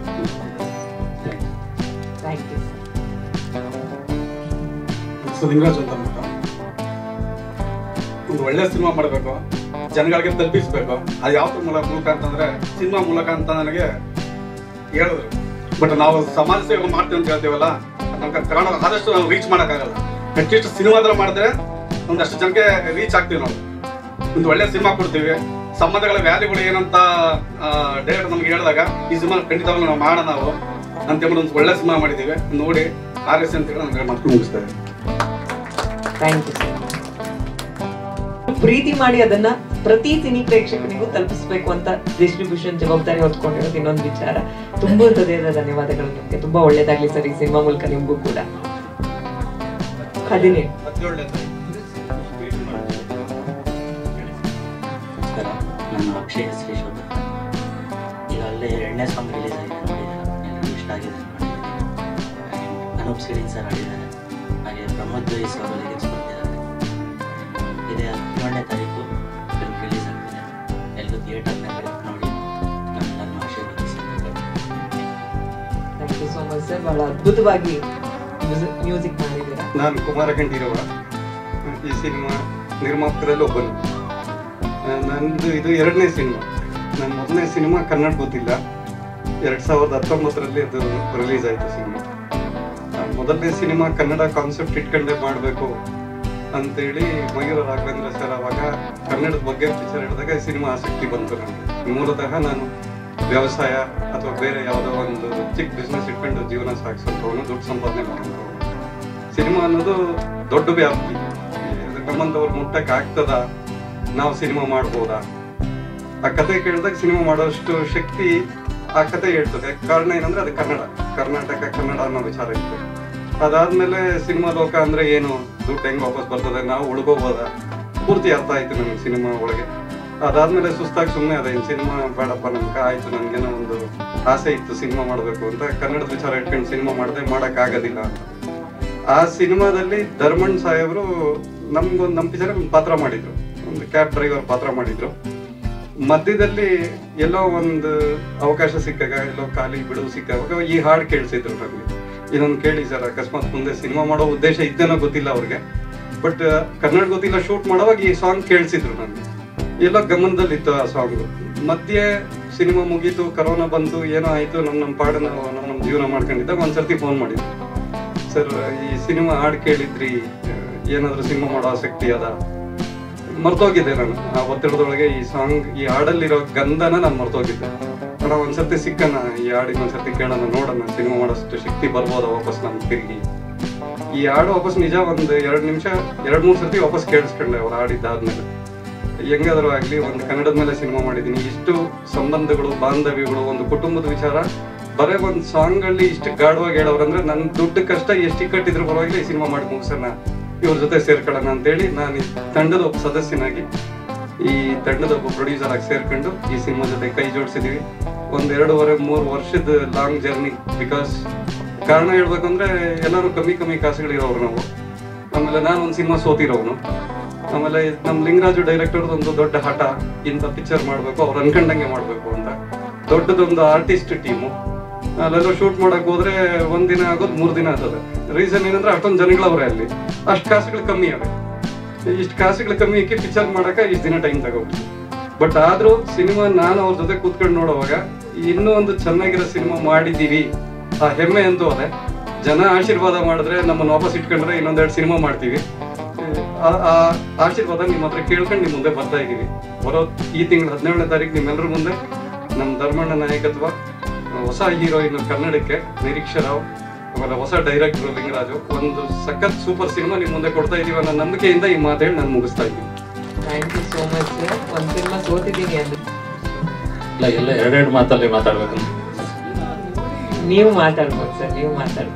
ಥ್ಯಾಂಕ್ ಯು ಸೊ ಲಿಂಗರಾಜ್ ಅಂತ ಅಂದ್ಬಿಟ್ಟು ಒಂದು ಒಳ್ಳೆ ಸಿನಿಮಾ ಮಾಡಬೇಕು ಜನಗಳಿಗೆ ತಲುಪಿಸ್ಬೇಕು ಅದು ಯಾವ ಮೂಲಕ ಮೂಲಕ ಅಂತಂದ್ರೆ ಸಿನಿಮಾ ಮೂಲಕ ಅಂತ ನನಗೆ ಹೇಳಿದ್ರು ಬಟ್ ನಾವು ಸಮಾಜ ಸೇವೆ ಮಾಡ್ತೀವಿ ಅಂತ ಹೇಳ್ತೀವಲ್ಲ ನಮ್ಗೆ ತಗೊಂಡು ಆದಷ್ಟು ನಾವು ರೀಚ್ ಮಾಡೋಕ್ಕಾಗಲ್ಲ ಅಟ್ಲೀಸ್ಟ್ ಸಿನಿಮಾದ್ರ ಮಾಡಿದ್ರೆ ಒಂದಷ್ಟು ಜನಕ್ಕೆ ರೀಚ್ ಆಗ್ತೀವಿ ನಾವು ಒಂದು ಒಳ್ಳೆ ಸಿನಿಮಾ ಕೊಡ್ತೀವಿ ಸಂಬಂಧಗಳ ವ್ಯಾಲ್ಯೂಗಳು ಏನಂತ ಡೈರೆಕ್ಟ್ ನಮ್ಗೆ ಹೇಳಿದಾಗ ಈ ಸಿನಿಮಾ ಖಂಡಿತವಾಗ್ಲೂ ನಾವು ಮಾಡೋಣ ನಾವು ಅಂತ ಹೇಳ್ಬಿಟ್ಟು ಒಂದು ಒಳ್ಳೆ ಸಿನಿಮಾ ಮಾಡಿದ್ದೀವಿ ನೋಡಿ ಆರ್ ಎಸ್ ಅಂತ ಹೇಳಿ ನನಗೆ ಮಾತು ಮುಗಿಸ್ತಾ ಇದ್ದೀನಿ ಥ್ಯಾಂಕ್ ಯು ಸರ್ ಪ್ರೀತಿ ಮಾಡಿ ಅದನ್ನ ಪ್ರತಿ ಸಿನಿ ಪ್ರೇಕ್ಷಕನಿಗೂ ತಲುಪಿಸ್ಬೇಕು ಅಂತ ಡಿಸ್ಟ್ರಿಬ್ಯೂಷನ್ ಜವಾಬ್ದಾರಿ ಹೊತ್ಕೊಂಡಿರೋದು ಇನ್ನೊಂದು ವಿಚಾರ ತುಂಬಾ ಹೃದಯದ ಧನ್ಯವಾದಗಳು ನಿಮ್ಗೆ ತುಂಬಾ ಒಳ್ಳೇದಾಗ್ಲಿ ಸರ್ ಈ ಸಿನಿಮಾ ಮೂಲಕ ನಿಮ್ಗೂ ಕೂಡ ಹದಿನೇಳು ನಮಸ್ಕಾರ ನಾನು ಅಕ್ಷಯ್ ಶ್ರೀಶ್ ಅವರು ಈಗ ಅಲ್ಲೇ ಎರಡನೇ ಸಾಂಗ್ ರಿಲೀಸ್ ಆಗಿದೆ ನೋಡಿದ್ದಾರೆ ಎಲ್ಲರಿಗೂ ಇಷ್ಟ ಆಗಿದೆ ಅನ್ಕೊಂಡಿದ್ದೀನಿ ಅನೂಪ್ ಸಿರಿನ್ ಸರ್ ಆಡಿದ್ದಾರೆ ಹಾಗೆ ಪ್ರಮೋದ್ ಜೋಯಿಸ್ ಅವರು ಲಿರಿಕ್ಸ್ ಕೊಟ್ಟಿದ್ದಾರೆ ಇದೇ ಹದಿನೇಳನೇ ತಾರೀಕು ಫಿಲ್ಮ್ ರಿಲೀಸ್ ಆಗ್ತಿದೆ ಎಲ್ಲರೂ ಥಿಯೇಟರ್ನಲ್ಲಿ ನೋಡಿ ನಮ್ಮೆಲ್ಲರನ್ನು ಆಶೀರ್ವದಿಸಿದ್ದಾರೆ thank you so much sir ಬಹಳ ಅದ್ಭುತವಾಗಿ ಮ್ಯೂಸಿಕ್ ಮಾಡಿದ್ದೀರಾ ನಾನು ಕುಮಾರ ಕಂಠೀರವ ಈ ಸಿನಿಮಾ ನಿರ್ಮಾಪಕರಲ್ಲಿ ಒಬ್ಬನು ಆ, ನಂದು ಇದು ಎರಡನೇ ಸಿನಿಮಾ ನನ್ನ ಮೊದಲನೇ ಸಿನಿಮಾ ಕನ್ನಡ ಗೊತ್ತಿಲ್ಲ ಎರಡ್ ಸಾವಿರದ ಹತ್ತೊಂಬತ್ತರಲ್ಲಿ ಅದು ರಿಲೀಸ್ ಆಯಿತು ಸಿನಿಮಾ ಆ, ಮೊದಲನೇ ಸಿನಿಮಾ ಕನ್ನಡ ಕಾನ್ಸೆಪ್ಟ್ ಇಟ್ಕೊಂಡೇ ಮಾಡಬೇಕು ಅಂತೇಳಿ ಮಯೂರ ರಾಘವೇಂದ್ರ ಸರ್ ಅವಾಗ ಕನ್ನಡದ ಬಗ್ಗೆ ಪಿಕ್ಚರ್ ಹಿಡಿದಾಗ ಈ ಸಿನಿಮಾ ಆಸಕ್ತಿ ಬಂತು ನನಗೆ ಮೂಲತಃ ನಾನು ವ್ಯವಸಾಯ ಅಥವಾ ಬೇರೆ ಯಾವುದೋ ಒಂದು ಚಿಕ್ಕ ಬಿಸ್ನೆಸ್ ಇಟ್ಕೊಂಡು ಜೀವನ ಸಾಗಿಸುವಂಥವನು ದುಡ್ಡು ಸಂಪಾದನೆ ಮಾಡುವಂಥವನು ಸಿನಿಮಾ ಅನ್ನೋದು ದೊಡ್ಡ ವ್ಯಾಪ್ತಿ ಇದು ನಮ್ಮಂತವ್ರು ಮುಟ್ಟಕ್ಕೆ ಆಗ್ತದ ನಾವು ಸಿನಿಮಾ ಮಾಡ್ಬೋದಾ ಆ ಕತೆ ಕೇಳಿದಾಗ ಸಿನಿಮಾ ಮಾಡೋಷ್ಟು ಶಕ್ತಿ ಆ ಕತೆ ಹೇಳ್ತದೆ ಕಾರಣ ಏನಂದ್ರೆ ಅದು ಕನ್ನಡ ಕರ್ನಾಟಕ ಕನ್ನಡ ಅನ್ನೋ ವಿಚಾರ ಇತ್ತು ಅದಾದ್ಮೇಲೆ ಸಿನಿಮಾ ಲೋಕ ಅಂದ್ರೆ ಏನು ದುಡ್ಡು ಹೆಂಗ್ ವಾಪಸ್ ಬರ್ತದೆ ನಾವು ಉಳ್ಕೋಬೋದ ಪೂರ್ತಿ ಅರ್ಥ ಆಯ್ತು ನನಗೆ ಸಿನಿಮಾ ಒಳಗೆ ಅದಾದ್ಮೇಲೆ ಸುಸ್ತಾಗಿ ಸುಮ್ಮನೆ ಅದೇ ಸಿನಿಮಾ ಬೇಡಪ್ಪ ನಮ್ಗೆ ಆಯ್ತು ನನ್ಗೇನೋ ಒಂದು ಆಸೆ ಇತ್ತು ಸಿನಿಮಾ ಮಾಡ್ಬೇಕು ಅಂತ ಕನ್ನಡದ ವಿಚಾರ ಇಟ್ಕೊಂಡು ಸಿನಿಮಾ ಮಾಡದೆ ಮಾಡಕ್ ಆಗೋದಿಲ್ಲ ಅಂತ ಆ ಸಿನಿಮಾದಲ್ಲಿ ಧರ್ಮಣ್ ಸಾಹೇಬ್ರು ನಮ್ಗೊಂದು ನಮ್ಮ ಪಿಕ್ಚರ್ ಒಂದು ಪಾತ್ರ ಮಾಡಿದ್ರು ಒಂದು ಕ್ಯಾಬ್ ಡ್ರೈವರ್ ಪಾತ್ರ ಮಾಡಿದ್ರು ಮಧ್ಯದಲ್ಲಿ ಎಲ್ಲೋ ಒಂದು ಅವಕಾಶ ಸಿಕ್ಕಾಗ ಎಲ್ಲೋ ಖಾಲಿ ಬಿಡುವು ಸಿಕ್ಕಾಗ ಈ ಹಾಡು ಕೇಳಿಸಿದ್ರು ನನಗೆ ಇದೊಂದು ಕೇಳಿ ಸರ್ ಅಕಸ್ಮಾತ್ ಮುಂದೆ ಸಿನಿಮಾ ಮಾಡೋ ಉದ್ದೇಶ ಇದ್ದೇನೋ ಗೊತ್ತಿಲ್ಲ ಅವ್ರಿಗೆ ಬಟ್ ಕನ್ನಡ ಗೊತ್ತಿಲ್ಲ ಶೂಟ್ ಮಾಡೋವಾಗ ಈ ಸಾಂಗ್ ಕೇಳಿಸಿದ್ರು ನನಗೆ ಎಲ್ಲೋ ಗಮನದಲ್ಲಿತ್ತು ಆ ಸಾಂಗ್ ಮಧ್ಯೆ ಸಿನಿಮಾ ಮುಗೀತು ಕರೋನಾ ಬಂತು ಏನೋ ಆಯ್ತು ನಮ್ ನಮ್ಮ ಪಾಡು ನಾವು ನಮ್ಮ ನಮ್ಮ ಜೀವನ ಮಾಡ್ಕೊಂಡಿದ್ದಾಗ ಒಂದ್ಸರ್ತಿ ಫೋನ್ ಮಾಡಿದ್ರು ಸರ್ ಈ ಸಿನಿಮಾ ಹಾಡು ಕೇಳಿದ್ರಿ ಏನಾದ್ರು ಸಿನಿಮಾ ಮಾಡೋ ಆಸಕ್ತಿ ಅದ ಮರ್ತೋಗಿದ್ದೆ ನಾನು ಆ ಒತ್ತಡದೊಳಗೆ ಈ ಸಾಂಗ್ ಈ ಹಾಡಲ್ಲಿರೋ ಗಂಧನ ನಾನು ಮರ್ತೋಗಿದ್ದೆ ಅಣ್ಣ ಒಂದ್ಸರ್ತಿ ಸಿಕ್ಕಣ ಈ ಹಾಡಿಗೆ ಒಂದ್ಸರ್ತಿ ಕೇಳೋಣ ನೋಡೋಣ ಸಿನಿಮಾ ಮಾಡೋಷ್ಟು ಶಕ್ತಿ ಬರ್ಬೋದ ವಾಪಸ್ ನಮ್ಗೆ ತಿರುಗಿ ಈ ಹಾಡು ವಾಪಸ್ ನಿಜ ಒಂದು ಎರಡು ನಿಮಿಷ ಎರಡ್ ಮೂರ್ ಸರ್ತಿ ವಾಪಸ್ ಕೇಳಿಸ್ಕೊಂಡೆ ಅವ್ರು ಹಾಡಿದ್ದಾದ್ಮೇಲೆ ಹೆಂಗಾದ್ರೂ ಆಗ್ಲಿ ಒಂದು ಕನ್ನಡದ ಮೇಲೆ ಸಿನಿಮಾ ಮಾಡಿದೀನಿ ಇಷ್ಟು ಸಂಬಂಧಗಳು ಬಾಂಧವ್ಯಗಳು ಒಂದು ಕುಟುಂಬದ ವಿಚಾರ ಬರೇ ಒಂದ್ ಸಾಂಗ್ ಅಲ್ಲಿ ಇಷ್ಟು ಗಾಢವಾಗಿ ಹೇಳೋರಂದ್ರೆ ನನ್ ದುಡ್ಡು ಕಷ್ಟ ಎಷ್ಟು ಕಟ್ಟಿದ್ರು ಪರವಾಗಿಲ್ಲ ಈ ಸಿನಿಮಾ ಮಾಡಿ ಮುಗಿಸೋಣ ಇವ್ರ ಜೊತೆ ಸೇರ್ಕೊಳ್ಳೋಣ ಅಂತೇಳಿ ನಾನು ಈ ತಂಡದ ಒಬ್ಬ ಸದಸ್ಯನಾಗಿ ಈ ತಂಡದ ಒಬ್ಬ ಪ್ರೊಡ್ಯೂಸರ್ ಆಗಿ ಸೇರ್ಕೊಂಡು ಈ ಸಿನಿಮಾ ಜೊತೆ ಕೈ ಜೋಡಿಸಿದೀವಿ ಒಂದ್ ಎರಡೂವರೆ ಮೂರು ವರ್ಷದ ಲಾಂಗ್ ಜರ್ನಿ ಬಿಕಾಸ್ ಕಾರಣ ಹೇಳ್ಬೇಕಂದ್ರೆ ಎಲ್ಲರೂ ಕಮ್ಮಿ ಕಮ್ಮಿ ಕಾಸುಗಳಿರೋರು ನಾವು ಆಮೇಲೆ ನಾನು ಒಂದು ಸಿನಿಮಾ ಸೋತಿರೋನು ಆಮೇಲೆ ನಮ್ ಲಿಂಗರಾಜು ಡೈರೆಕ್ಟರ್ ಒಂದು ದೊಡ್ಡ ಹಠ ಇಂಥ ಪಿಕ್ಚರ್ ಮಾಡ್ಬೇಕು ಅವ್ರು ಅನ್ಕಂಡಂಗೆ ಮಾಡ್ಬೇಕು ಅಂತ ದೊಡ್ಡದೊಂದು ಆರ್ಟಿಸ್ಟ್ ಟೀಮು ಅಲ್ಲೆಲ್ಲ ಶೂಟ್ ಮಾಡಕ್ ಹೋದ್ರೆ ಒಂದ್ ದಿನ ಆಗೋದು ಮೂರ್ ದಿನ ಆಗ್ತದೆ ರೀಸನ್ ಏನಂದ್ರೆ ಅಷ್ಟೊಂದು ಜನಗಳವ್ರೆ ಅಲ್ಲಿ ಅಷ್ಟು ಕಾಸುಗಳು ಕಮ್ಮಿ ಅವೆ ಇಷ್ಟು ಕಾಸುಗಳು ಕಮ್ಮಿ ಹಾಕಿ ಪಿಕ್ಚರ್ ಮಾಡಕ ಇಷ್ಟು ದಿನ ಟೈಮ್ ತಗೋಬೇಕು ಬಟ್ ಆದ್ರೂ ಸಿನಿಮಾ ನಾನು ಅವ್ರ ಜೊತೆ ಕೂತ್ಕೊಂಡು ನೋಡುವಾಗ ಇನ್ನೂ ಒಂದು ಚೆನ್ನಾಗಿರೋ ಸಿನಿಮಾ ಮಾಡಿದೀವಿ ಆ ಹೆಮ್ಮೆ ಅಂತೂ ಅದೇ ಜನ ಆಶೀರ್ವಾದ ಮಾಡಿದ್ರೆ ನಮ್ಮನ್ನು ವಾಪಸ್ ಇಟ್ಕೊಂಡ್ರೆ ಇನ್ನೊಂದೆರಡು ಸಿನಿಮಾ ಮಾಡ್ತೀವಿ ಆ- ಆ ಆಶೀರ್ವಾದ ನಿಮ್ಮ ಹತ್ರ ಕೇಳ್ಕೊಂಡು ನಿಮ್ಮ ಮುಂದೆ ಬರ್ತಾ ಇದ್ದೀವಿ ಬರೋ ಈ ತಿಂಗಳ ಹದಿನೇಳನೇ ತಾರೀಕು ನಿಮ್ಮೆಲ್ಲರ ಮುಂದೆ ನಮ್ಮ ಧರ್ಮಣ್ಣ ನಾಯಕತ್ವ ಹೊಸ ಹೀರೋಯಿನ್ ಕನ್ನಡಕ್ಕೆ ನಿರೀಕ್ಷಾ ರಾವ್ ಆಮೇಲೆ ಹೊಸ ಡೈರೆಕ್ಟರ್ ಲಿಂಗರಾಜು ಒಂದು ಸಖತ್ ಸೂಪರ್ ಸಿನಿಮಾ ನಿಮ್ಮ ಮುಂದೆ ಕೊಡ್ತಾ ಇದೀವಿ ಅನ್ನೋ ನಂಬಿಕೆಯಿಂದ ಈ ಮಾತೇಳಿ ನಾನು ಮುಗಿಸ್ತಾ ಇದ್ದೀನಿ ಥ್ಯಾಂಕ್ ಯು ಸೋ ಮಚ್ ಒಂದ್ ಸಿನಿಮಾ ಸೋತಿದ್ದೀನಿ ಅಂದ್ರೆ ಇಲ್ಲ ಎಲ್ಲ ಎರಡೆರಡು ಮಾತಲ್ಲಿ ಮಾತಾಡ್ಬೇಕು ನೀವು ಮಾತಾಡ್ಬೋದು ಸರ್ ನೀವು ಮಾತಾಡ್ಬೋದು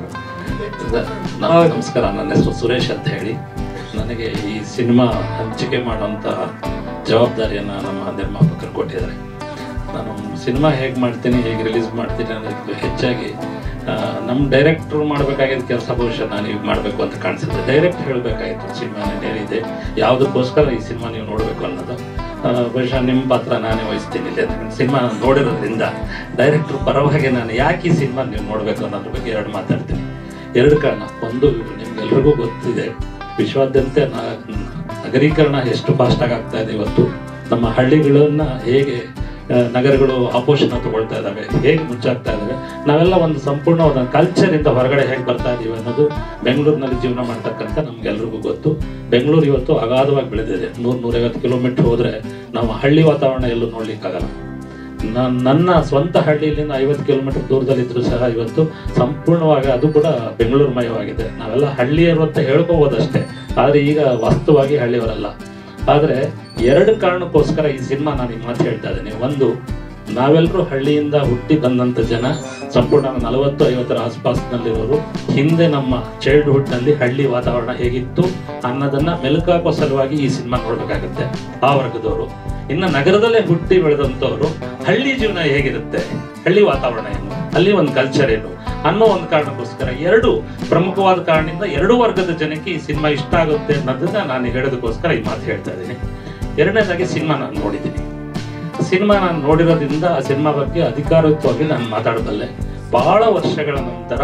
ನಾನು ನಮಸ್ಕಾರ ನನ್ನ ಹೆಸರು ಸುರೇಶ್ ಅಂತ ಹೇಳಿ ನನಗೆ ಈ ಸಿನಿಮಾ ಹಂಚಿಕೆ ಮಾಡುವಂಥ ಜವಾಬ್ದಾರಿಯನ್ನು ನಮ್ಮ ನಿರ್ಮಾಪಕರು ಕೊಟ್ಟಿದ್ದಾರೆ ನಾನು ಸಿನಿಮಾ ಹೇಗೆ ಮಾಡ್ತೀನಿ ಹೇಗೆ ರಿಲೀಸ್ ಮಾಡ್ತೀನಿ ಅನ್ನೋದಕ್ಕಿಂತ ಹೆಚ್ಚಾಗಿ ಆ, ನಮ್ಮ ಡೈರೆಕ್ಟ್ರು ಮಾಡಬೇಕಾಗಿದ್ದ ಕೆಲಸ ಬಹುಶಃ ನಾನು ಈಗ ಮಾಡಬೇಕು ಅಂತ ಕಾಣಿಸುತ್ತೆ ಡೈರೆಕ್ಟ್ ಹೇಳಬೇಕಾಗಿತ್ತು ಸಿನಿಮಾ ಏನಿದೆ ಯಾವುದಕ್ಕೋಸ್ಕರ ಈ ಸಿನಿಮಾ ನೀವು ನೋಡಬೇಕು ಅನ್ನೋದು ಆ, ಬಹುಶಃ ನಿಮ್ಮ ಪಾತ್ರ ನಾನೇ ವಹಿಸ್ತೀನಿ ಇಲ್ಲಿ ಅಂತ ಸಿನಿಮಾ ನೋಡಿರೋದ್ರಿಂದ ಡೈರೆಕ್ಟ್ರು ಪರವಾಗಿ ನಾನು ಯಾಕೆ ಈ ಸಿನಿಮಾ ನೀವು ನೋಡಬೇಕು ಅನ್ನೋದ್ರ ಬಗ್ಗೆ ಎರಡು ಮಾತಾಡ್ತೀನಿ ಎರಡು ಕಾರಣ ಒಂದು ನಿಮ್ಗೆಲ್ರಿಗೂ ಗೊತ್ತಿದೆ ವಿಶ್ವಾದ್ಯಂತ ನ- ನಗರೀಕರಣ ಎಷ್ಟು ಫಾಸ್ಟಾಗಿ ಆಗ್ತಾ ಇದೆ ಇವತ್ತು ನಮ್ಮ ಹಳ್ಳಿಗಳನ್ನ ಹೇಗೆ ಆ, ನಗರಗಳು ಆಪೋಷಣ ತಗೊಳ್ತಾ ಇದ್ದಾವೆ ಹೇಗೆ ಮುಚ್ಚಾಗ್ತಾ ಇದ್ದಾವೆ ನಾವೆಲ್ಲ ಒಂದು ಸಂಪೂರ್ಣವಾದ ಕಲ್ಚರಿಂದ ಹೊರಗಡೆ ಹೇಗೆ ಬರ್ತಾ ಇದೀವಿ ಅನ್ನೋದು ಬೆಂಗಳೂರಿನಲ್ಲಿ ಜೀವನ ಮಾಡ್ತಕ್ಕಂಥ ನಮ್ಗೆಲ್ರಿಗೂ ಗೊತ್ತು ಬೆಂಗಳೂರು ಇವತ್ತು ಅಗಾಧವಾಗಿ ಬೆಳೆದಿದೆ ನೂರ್ ನೂರೈವತ್ತು ಕಿಲೋಮೀಟರ್ ಹೋದ್ರೆ ನಾವು ಹಳ್ಳಿ ವಾತಾವರಣ ಎಲ್ಲೂ ನೋಡ್ಲಿಕ್ಕಾಗಲ್ಲ ನಾನ್- ನನ್ನ ಸ್ವಂತ ಹಳ್ಳಿಯಿಂದ ಐವತ್ತು ಕಿಲೋಮೀಟರ್ ದೂರದಲ್ಲಿದ್ರು ಸಹ ಇವತ್ತು ಸಂಪೂರ್ಣವಾಗಿ ಅದು ಕೂಡ ಬೆಂಗಳೂರು ಮಯವಾಗಿದೆ ನಾವೆಲ್ಲ ಹಳ್ಳಿಯರು ಅಂತ ಹೇಳ್ಕೋಬೋದಷ್ಟೇ ಆದ್ರೆ ಈಗ ವಾಸ್ತವವಾಗಿ ಹಳ್ಳಿಯವರಲ್ಲ ಆದ್ರೆ ಎರಡು ಕಾರಣಕ್ಕೋಸ್ಕರ ಈ ಸಿನಿಮಾ ನಾನು ಈ ಮಾತು ಹೇಳ್ತಾ ಇದ್ದೀನಿ ಒಂದು ನಾವೆಲ್ಲರೂ ಹಳ್ಳಿಯಿಂದ ಹುಟ್ಟಿ ಬಂದಂತ ಜನ ಸಂಪೂರ್ಣ ನಲವತ್ತು ಐವತ್ತರ ಆಸ್ಪಾಸ್ನಲ್ಲಿರೋರು ಹಿಂದೆ ನಮ್ಮ ಚೈಲ್ಡ್ಹುಡ್ ನಲ್ಲಿ ಹಳ್ಳಿ ವಾತಾವರಣ ಹೇಗಿತ್ತು ಅನ್ನೋದನ್ನ ಮೆಲುಕಾಕೋ ಸಲುವಾಗಿ ಈ ಸಿನಿಮಾ ನೋಡ್ಬೇಕಾಗುತ್ತೆ ಆ ವರ್ಗದವರು ಇನ್ನು ನಗರದಲ್ಲೇ ಹುಟ್ಟಿ ಬೆಳೆದಂತವ್ರು ಹಳ್ಳಿ ಜೀವನ ಹೇಗಿರುತ್ತೆ ಹಳ್ಳಿ ವಾತಾವರಣ ಏನು ಅಲ್ಲಿ ಒಂದು ಕಲ್ಚರ್ ಏನು ಅನ್ನೋ ಒಂದು ಕಾರಣಕ್ಕೋಸ್ಕರ ಎರಡು ಪ್ರಮುಖವಾದ ಕಾರಣದಿಂದ ಎರಡು ವರ್ಗದ ಜನಕ್ಕೆ ಈ ಸಿನಿಮಾ ಇಷ್ಟ ಆಗುತ್ತೆ ಅನ್ನೋದನ್ನ ನಾನು ಹೇಳೋದಕ್ಕೋಸ್ಕರ ಈ ಮಾತು ಹೇಳ್ತಾ ಇದ್ದೀನಿ ಎರಡನೇದಾಗಿ ಸಿನಿಮಾ ನಾನು ನೋಡಿದ್ದೀನಿ ಸಿನಿಮಾ ನಾನು ನೋಡಿರೋದ್ರಿಂದ ಆ ಸಿನಿಮಾ ಬಗ್ಗೆ ಅಧಿಕಾರಯುತವಾಗಿ ನಾನು ಮಾತಾಡಬಲ್ಲೆ ಬಹಳ ವರ್ಷಗಳ ನಂತರ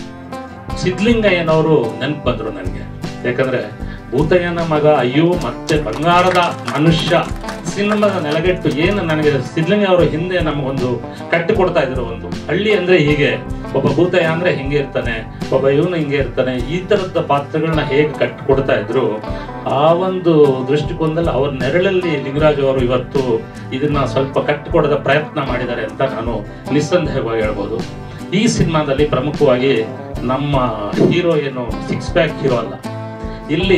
ಸಿದ್ಲಿಂಗಯ್ಯನವರು ನೆನಪು ಬಂದ್ರು ನನಗೆ ಯಾಕಂದ್ರೆ ಭೂತಯ್ಯನ ಮಗ ಅಯ್ಯೋ ಮತ್ತೆ ಬಂಗಾರದ ಮನುಷ್ಯ ಸಿನಿಮಾದ ನೆಲಗಟ್ಟು ಏನು ನನಗೆ ಸಿದ್ಲಿಂಗ ಅವರು ಹಿಂದೆ ನಮಗೊಂದು ಕಟ್ಟಿ ಕೊಡ್ತಾ ಇದ್ರು ಒಂದು ಹಳ್ಳಿ ಅಂದ್ರೆ ಹೀಗೆ ಒಬ್ಬ ಭೂತಯ್ಯ ಅಂದ್ರೆ ಹಿಂಗೆ ಇರ್ತಾನೆ ಒಬ್ಬ ಇವನು ಹಿಂಗೆ ಇರ್ತಾನೆ ಈ ತರದ ಪಾತ್ರಗಳನ್ನ ಹೇಗೆ ಕಟ್ಟಿ ಕೊಡ್ತಾ ಇದ್ರು ಆ ಒಂದು ದೃಷ್ಟಿಕೋನದಲ್ಲಿ ಅವ್ರ ನೆರಳಲ್ಲಿ ಲಿಂಗರಾಜ್ ಅವರು ಇವತ್ತು ಇದನ್ನ ಸ್ವಲ್ಪ ಕಟ್ಟಿಕೊಡದ ಪ್ರಯತ್ನ ಮಾಡಿದ್ದಾರೆ ಅಂತ ನಾನು ನಿಸ್ಸಂದೇಹವಾಗಿ ಹೇಳ್ಬೋದು ಈ ಸಿನಿಮಾದಲ್ಲಿ ಪ್ರಮುಖವಾಗಿ ನಮ್ಮ ಹೀರೋ ಏನು ಸಿಕ್ಸ್ ಪ್ಯಾಕ್ ಹೀರೋ ಅಲ್ಲ ಇಲ್ಲಿ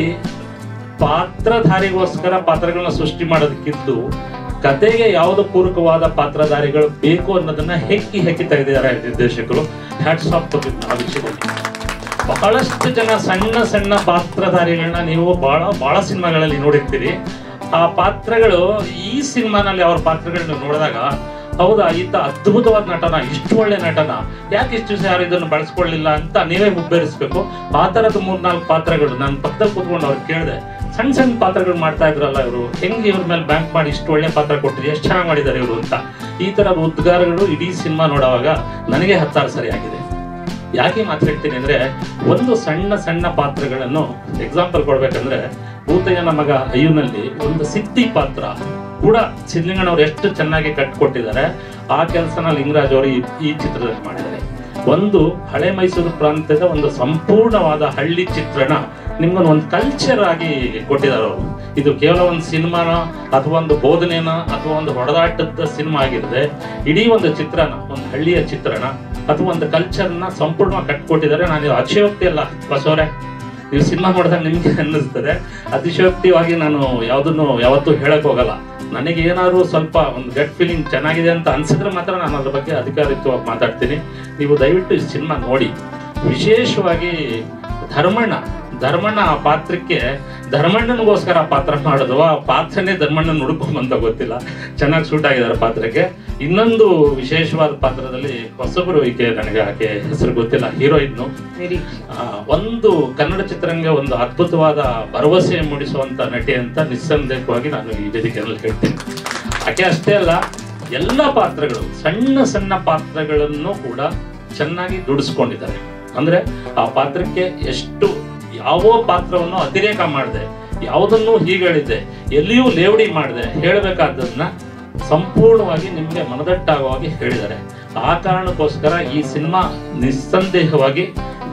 ಪಾತ್ರಧಾರಿಗೋಸ್ಕರ ಪಾತ್ರಗಳನ್ನ ಸೃಷ್ಟಿ ಮಾಡೋದಕ್ಕಿಂತ ಕತೆಗೆ ಯಾವುದು ಪೂರಕವಾದ ಪಾತ್ರಧಾರಿಗಳು ಬೇಕು ಅನ್ನೋದನ್ನ ಹೆಕ್ಕಿ ಹೆಕ್ಕಿ ತೆಗೆದಿದ್ದಾರೆ ನಿರ್ದೇಶಕರು ಹ್ಯಾಟ್ಸ್ ಆಫ್ ಆ ವಿಷಯದಲ್ಲಿ ಬಹಳಷ್ಟು ಜನ ಸಣ್ಣ ಸಣ್ಣ ಪಾತ್ರಧಾರಿಗಳನ್ನ ನೀವು ಬಹಳ ಬಹಳ ಸಿನಿಮಾಗಳಲ್ಲಿ ನೋಡಿರ್ತೀರಿ ಆ ಪಾತ್ರಗಳು ಈ ಸಿನಿಮಾನಲ್ಲಿ ಅವ್ರ ಪಾತ್ರಗಳನ್ನ ನೋಡಿದಾಗ ಹೌದಾ ಈತ ಅದ್ಭುತವಾದ ನಟನ ಇಷ್ಟು ಒಳ್ಳೆ ನಟನ ಯಾಕೆ ಇಷ್ಟು ದಿವಸ ಯಾರು ಇದನ್ನು ಬಳಸ್ಕೊಳ್ಳಿಲ್ಲ ಅಂತ ನೀವೇ ಹುಬ್ಬೇರಿಸ್ಬೇಕು ಆ ತರದ ಮೂರ್ನಾಲ್ಕು ಪಾತ್ರಗಳು ನಾನು ಪಕ್ಕದಲ್ಲಿ ಕೂತ್ಕೊಂಡು ಅವ್ರಿಗೆ ಕೇಳಿದೆ ಸಣ್ಣ ಸಣ್ಣ ಪಾತ್ರಗಳು ಮಾಡ್ತಾ ಇದ್ರಲ್ಲ ಇವರು ಹೆಂಗೆ ಇವ್ರ ಮೇಲೆ ಬ್ಯಾಂಕ್ ಮಾಡಿ ಇಷ್ಟು ಒಳ್ಳೆ ಪಾತ್ರ ಕೊಟ್ಟಿರಿ ಎಷ್ಟು ಚೆನ್ನಾಗಿ ಮಾಡಿದ್ದಾರೆ ಇವರು ಅಂತ ಈ ತರದ ಉದ್ಗಾರಗಳು ಇಡೀ ಸಿನಿಮಾ ನೋಡುವಾಗ ನನಗೆ ಹತ್ತಾರು ಸರಿ ಆಗಿದೆ ಯಾಕೆ ಮಾತು ಹೇಳ್ತೀನಿ ಅಂದ್ರೆ ಒಂದು ಸಣ್ಣ ಸಣ್ಣ ಪಾತ್ರಗಳನ್ನು ಎಕ್ಸಾಂಪಲ್ ಕೊಡ್ಬೇಕಂದ್ರೆ ಭೂತಯ್ಯನ ಮಗ ಅಯ್ಯುನಲ್ಲಿ ಒಂದು ಸಿದ್ಧಿ ಪಾತ್ರ ಕೂಡ ಸಿದ್ಲಿಂಗಣ್ಣವ್ರು ಎಷ್ಟು ಚೆನ್ನಾಗಿ ಕಟ್ಕೊಟ್ಟಿದ್ದಾರೆ ಆ ಕೆಲಸನ ಲಿಂಗರಾಜ್ ಅವರು ಈ- ಈ ಚಿತ್ರದಲ್ಲಿ ಮಾಡಿದ್ದಾರೆ ಒಂದು ಹಳೆ ಮೈಸೂರು ಪ್ರಾಂತ್ಯದ ಒಂದು ಸಂಪೂರ್ಣವಾದ ಹಳ್ಳಿ ಚಿತ್ರಣ ನಿಮ್ಗೊಂದು ಒಂದು ಕಲ್ಚರ್ ಆಗಿ ಕೊಟ್ಟಿದ್ದಾರೆ ಅವರು ಇದು ಕೇವಲ ಒಂದು ಸಿನಿಮಾನ ಅಥವಾ ಒಂದು ಬೋಧನೆನ ಅಥವಾ ಒಂದು ಹೊಡೆದಾಟದ ಸಿನಿಮಾ ಆಗಿರದೆ ಇಡೀ ಒಂದು ಚಿತ್ರಣ ಒಂದು ಹಳ್ಳಿಯ ಚಿತ್ರಣ ಅಥವಾ ಒಂದು ಕಲ್ಚರ್ನ ಸಂಪೂರ್ಣವಾಗಿ ಕಟ್ಕೊಟ್ಟಿದ್ದಾರೆ ನಾನು ಇದು ಅತಿಶಯೋಕ್ತಿ ಅಲ್ಲ ಬಸವರೇ ನೀವು ಸಿನಿಮಾ ನೋಡಿದಾಗ ನಿಮ್ಗೆ ಅನ್ನಿಸ್ತದೆ ಅತಿಶಯೋಕ್ತಿಯಾಗಿ ನಾನು ಯಾವುದನ್ನು ಯಾವತ್ತೂ ಹೇಳಕ್ ಹೋಗಲ್ಲ ನನಗೆ ಏನಾದ್ರು ಸ್ವಲ್ಪ ಒಂದು ಗಟ್ ಫೀಲಿಂಗ್ ಚೆನ್ನಾಗಿದೆ ಅಂತ ಅನ್ಸಿದ್ರೆ ಮಾತ್ರ ನಾನು ಅದ್ರ ಬಗ್ಗೆ ಅಧಿಕಾರಿತ್ವವಾಗಿ ಮಾತಾಡ್ತೀನಿ ನೀವು ದಯವಿಟ್ಟು ಈ ಸಿನಿಮಾ ನೋಡಿ ವಿಶೇಷವಾಗಿ ಧರ್ಮಣ್ಣ ಧರ್ಮಣ್ಣ ಆ ಪಾತ್ರಕ್ಕೆ ಧರ್ಮಣ್ಣನಿಗೋಸ್ಕರ ಆ ಪಾತ್ರ ಮಾಡೋದು ಆ ಪಾತ್ರನೇ ಧರ್ಮಣ್ಣನ ಹುಡುಕೊಂಬಂತ ಗೊತ್ತಿಲ್ಲ ಚೆನ್ನಾಗಿ ಸೂಟ್ ಆಗಿದ್ದಾರೆ ಪಾತ್ರಕ್ಕೆ ಇನ್ನೊಂದು ವಿಶೇಷವಾದ ಪಾತ್ರದಲ್ಲಿ ಹೊಸಬರು ಈಕೆ ನನಗೆ ಆಕೆ ಹೆಸರು ಗೊತ್ತಿಲ್ಲ ಹೀರೋಯಿನ್ನು ಆ, ಒಂದು ಕನ್ನಡ ಚಿತ್ರರಂಗ ಒಂದು ಅದ್ಭುತವಾದ ಭರವಸೆ ಮೂಡಿಸುವಂತ ನಟಿ ಅಂತ ನಿಸ್ಸಂದೇಹವಾಗಿ ನಾನು ಈ ವೇದಿಕೆಯಲ್ಲಿ ಹೇಳ್ತೀನಿ ಆಕೆ ಅಷ್ಟೇ ಅಲ್ಲ ಎಲ್ಲ ಪಾತ್ರಗಳು ಸಣ್ಣ ಸಣ್ಣ ಪಾತ್ರಗಳನ್ನು ಕೂಡ ಚೆನ್ನಾಗಿ ದುಡಿಸ್ಕೊಂಡಿದ್ದಾರೆ ಅಂದ್ರೆ ಆ ಪಾತ್ರಕ್ಕೆ ಎಷ್ಟು ಯಾವ ಪಾತ್ರವನ್ನು ಅತಿರೇಕ ಮಾಡಿದೆ ಯಾವುದನ್ನು ಹೀಗಳಿದೆ ಎಲ್ಲಿಯೂ ಲೇವಡಿ ಮಾಡಿದೆ ಹೇಳಬೇಕಾದದನ್ನ ಸಂಪೂರ್ಣವಾಗಿ ನಿಮಗೆ ಮನದಟ್ಟಾಗುವಾಗಿ ಹೇಳಿದ್ದಾರೆ ಆ ಕಾರಣಕ್ಕೋಸ್ಕರ ಈ ಸಿನಿಮಾ ನಿಸ್ಸಂದೇಹವಾಗಿ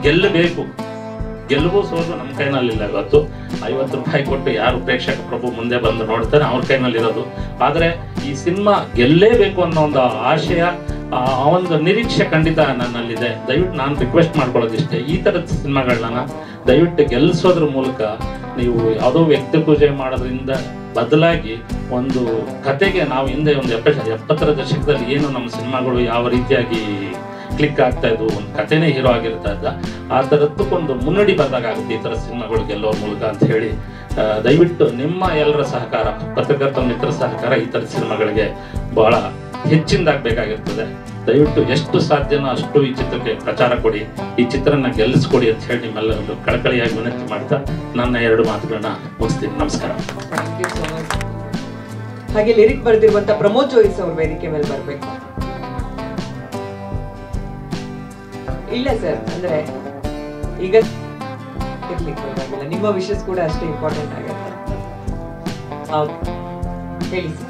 ಗೆಲ್ಲಬೇಕು ಗೆಲುವು ಸೋಲು ನಮ್ಮ ಕೈನಲ್ಲಿಲ್ಲ ಇವತ್ತು ಐವತ್ತು ರೂಪಾಯಿ ಕೊಟ್ಟು ಯಾರು ಪ್ರೇಕ್ಷಕ ಪ್ರಭು ಮುಂದೆ ಬಂದು ನೋಡ್ತಾರೆ ಅವ್ರ ಕೈನಲ್ಲಿರೋದು ಆದರೆ ಈ ಸಿನಿಮಾ ಗೆಲ್ಲೇಬೇಕು ಅನ್ನೋ ಒಂದು ಆಶಯ ಆ ಆ ಒಂದು ನಿರೀಕ್ಷೆ ಖಂಡಿತ ನನ್ನಲ್ಲಿದೆ ದಯವಿಟ್ಟು ನಾನು ರಿಕ್ವೆಸ್ಟ್ ಮಾಡ್ಕೊಳ್ಳೋದಿಷ್ಟೇ ಈ ಥರದ ಸಿನಿಮಾಗಳನ್ನ ದಯವಿಟ್ಟು ಗೆಲ್ಲಿಸೋದ್ರ ಮೂಲಕ ನೀವು ಯಾವುದೋ ವ್ಯಕ್ತಿ ಪೂಜೆ ಮಾಡೋದ್ರಿಂದ ಬದಲಾಗಿ ಒಂದು ಕತೆಗೆ ನಾವು ಹಿಂದೆ ಒಂದು ಎಪ್ಪ ಎಪ್ಪತ್ತರ ದಶಕದಲ್ಲಿ ಏನು ನಮ್ಮ ಸಿನಿಮಾಗಳು ಯಾವ ರೀತಿಯಾಗಿ ಕ್ಲಿಕ್ ಆಗ್ತಾ ಇದ್ವು ಒಂದು ಕಥೆನೇ ಹೀರೋ ಆಗಿರ್ತಾ ಇದ್ದ ಆ ಥರದ್ದಕ್ಕೊಂದು ಮುನ್ನಡಿ ಬಂದಾಗುತ್ತೆ ಈ ಥರ ಸಿನಿಮಾಗಳು ಗೆಲ್ಲೋ ಮೂಲಕ ಅಂತ ಹೇಳಿ ಆ, ದಯವಿಟ್ಟು ನಿಮ್ಮ ಎಲ್ಲರ ಸಹಕಾರ ಪತ್ರಕರ್ತ ಮಿತ್ರ ಸಹಕಾರ ಈ ಥರದ ಸಿನಿಮಾಗಳಿಗೆ ಬಹಳ ಹೆಚ್ಚಿನದಾಗಬೇಕಾಗಿರ್ತದೆ ದಯವಿಟ್ಟು ಎಷ್ಟು ಸಾಧ್ಯನೋ ಅಷ್ಟು ಈ ಚಿತ್ರಕ್ಕೆ ಪ್ರಚಾರ ಕೊಡಿ ಈ ಚಿತ್ರನ ಗೆಲ್ಲಿಸ್ಕೊಡಿ ಅಂತ ಹೇಳಿ ನಿಮ್ಮೆಲ್ಲರೂ ಕಳಕಳಿಯಾಗಿ ವಿನಂತಿ ಮಾಡ್ತಾ ನನ್ನ ಎರಡು ಮಾತುಗಳನ್ನ ಮುಗಿಸ್ತೀನಿ ನಮಸ್ಕಾರ Thank you so much. ಹಾಗೆ ಲಿರಿಕ್ ಬರೆದಿರುವಂತ ಪ್ರಮೋದ್ ಜೋಯಿಸ್ ಅವ್ರ ವೇದಿಕೆ ಮೇಲೆ ಬರ್ಬೇಕು ಇಲ್ಲ ಸರ್ ಅಂದ್ರೆ ಈಗ ಇರ್ಲಿಕ್ಕೆ ಪರವಾಗಿಲ್ಲ ನಿಮ್ಮ ವಿಷಸ್ ಕೂಡ ಅಷ್ಟೇ ಇಂಪಾರ್ಟೆಂಟ್ ಆಗುತ್ತೆ ಹೌದು ಹೇಳಿ ಸರ್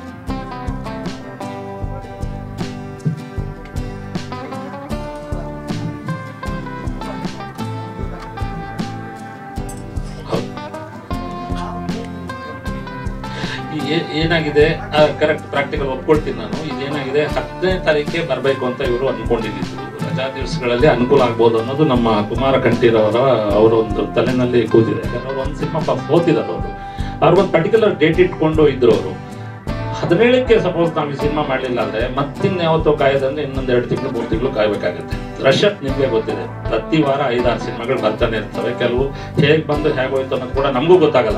ಏ- ಏನಾಗಿದೆ ಕರೆಕ್ಟ್ ಪ್ರಾಕ್ಟಿಕಲ್ ಒಪ್ಕೊಳ್ತೀನಿ ನಾನು ಇದೇನಾಗಿದೆ ಹತ್ತನೇ ತಾರೀಕಿಗೆ ಬರಬೇಕು ಅಂತ ಇವರು ಅನ್ಕೊಂಡಿದ್ದು ರಜಾ ದಿವಸಗಳಲ್ಲಿ ಅನುಕೂಲ ಆಗ್ಬೋದು ಅನ್ನೋದು ನಮ್ಮ ಕುಮಾರ ಕಂಠೀರವರ ಅವರ ಒಂದು ತಲೆನಲ್ಲಿ ಕೂತಿದೆ ಯಾಕಂದ್ರೆ ಅವ್ರು ಒಂದು ಸಿನಿಮಾ ಪಾಸ್ ಓದಿದ್ದಾರೆ ಅವರು ಅವ್ರಿಗೊಂದು ಪರ್ಟಿಕ್ಯುಲರ್ ಡೇಟ್ ಇಟ್ಕೊಂಡು ಇದ್ರು ಅವರು ಹದಿನೇಳಕ್ಕೆ ಸಪೋಸ್ ನಾವು ಈ ಸಿನಿಮಾ ಮಾಡಲಿಲ್ಲ ಅಂದ್ರೆ ಮತ್ತಿನ್ ಯಾವತ್ತೋ ಕಾಯ್ದಂದ್ರೆ ಇನ್ನೊಂದ್ ಎರಡು ತಿಂಗಳು ಮೂರು ತಿಂಗಳು ಕಾಯ್ಬೇಕಾಗುತ್ತೆ ರಶತ್ ನಿಮ್ಗೆ ಗೊತ್ತಿದೆ ಪ್ರತಿ ವಾರ ಐದಾರು ಸಿನಿಮಾಗಳು ಬರ್ತಾನೆ ಇರ್ತವೆ ಕೆಲವು ಹೇಗ್ ಬಂದು ಹೇಗೋಯ್ತು ಅನ್ನೋದು ಕೂಡ ನಮಗೂ ಗೊತ್ತಾಗಲ್ಲ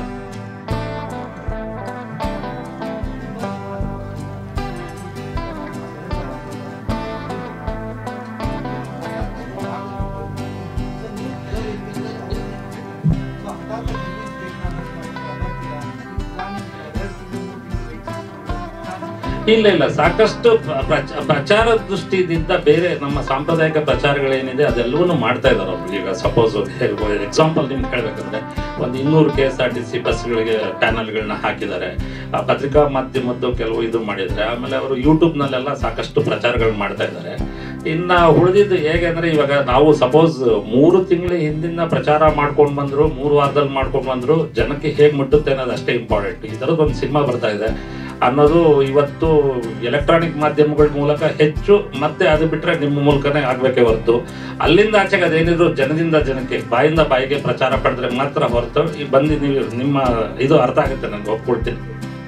ಇಲ್ಲ ಇಲ್ಲ ಸಾಕಷ್ಟು ಪ್ರ- ಪ್ರಚ- ಪ್ರಚಾರ ದೃಷ್ಟಿಯಿಂದ ಬೇರೆ ನಮ್ಮ ಸಾಂಪ್ರದಾಯಿಕ ಪ್ರಚಾರಗಳೇನಿದೆ ಅದೆಲ್ಲವನ್ನೂ ಮಾಡ್ತಾ ಇದ್ದಾರೆ ಅವರು ಈಗ ಸಪೋಸ್ ಎಕ್ಸಾಂಪಲ್ ನಿಮ್ಗೆ ಹೇಳ್ಬೇಕಂದ್ರೆ ಒಂದು ಇನ್ನೂರು K S R T C ಬಸ್ಗಳಿಗೆ ಪ್ಯಾನಲ್ಗಳನ್ನ ಹಾಕಿದ್ದಾರೆ ಆ ಪತ್ರಿಕಾ ಮಾಧ್ಯಮದ್ದು ಕೆಲವು ಇದು ಮಾಡಿದ್ದಾರೆ ಆಮೇಲೆ ಅವರು ಯೂಟ್ಯೂಬ್ನಲ್ಲೆಲ್ಲ ಸಾಕಷ್ಟು ಪ್ರಚಾರಗಳನ್ನ ಮಾಡ್ತಾ ಇದ್ದಾರೆ ಇನ್ನ ಉಳಿದಿದ್ದು ಹೇಗೆ ಅಂದ್ರೆ ಇವಾಗ ನಾವು ಸಪೋಸ್ ಮೂರು ತಿಂಗಳ ಹಿಂದಿನ ಪ್ರಚಾರ ಮಾಡ್ಕೊಂಡ್ ಬಂದ್ರು ಮೂರು ವಾರದಲ್ಲಿ ಮಾಡ್ಕೊಂಡ್ ಬಂದ್ರು ಜನಕ್ಕೆ ಹೇಗ್ ಮುಟ್ಟುತ್ತೆ ಅನ್ನೋದು ಅಷ್ಟೇ ಇಂಪಾರ್ಟೆಂಟ್ ಈ ಥರದ್ದು ಒಂದು ಸಿನಿಮಾ ಬರ್ತಾ ಇದೆ ಅನ್ನೋದು ಇವತ್ತು ಎಲೆಕ್ಟ್ರಾನಿಕ್ ಮಾಧ್ಯಮಗಳ ಮೂಲಕ ಹೆಚ್ಚು ಮತ್ತೆ ಅದು ಬಿಟ್ರೆ ನಿಮ್ಮ ಮೂಲಕನೇ ಆಗ್ಬೇಕೇ ಹೊರತು ಅಲ್ಲಿಂದ ಆಚೆಗೆ ಅದೇನಿದ್ರು ಜನದಿಂದ ಜನಕ್ಕೆ ಬಾಯಿಂದ ಬಾಯಿಗೆ ಪ್ರಚಾರ ಪಡೆದ್ರೆ ಮಾತ್ರ ಹೊರತು ಈ ಬಂದು ನೀವು ನಿಮ್ಮ ಇದು ಅರ್ಥ ಆಗುತ್ತೆ ನನಗೆ ಒಪ್ಕೊಳ್ತೀನಿ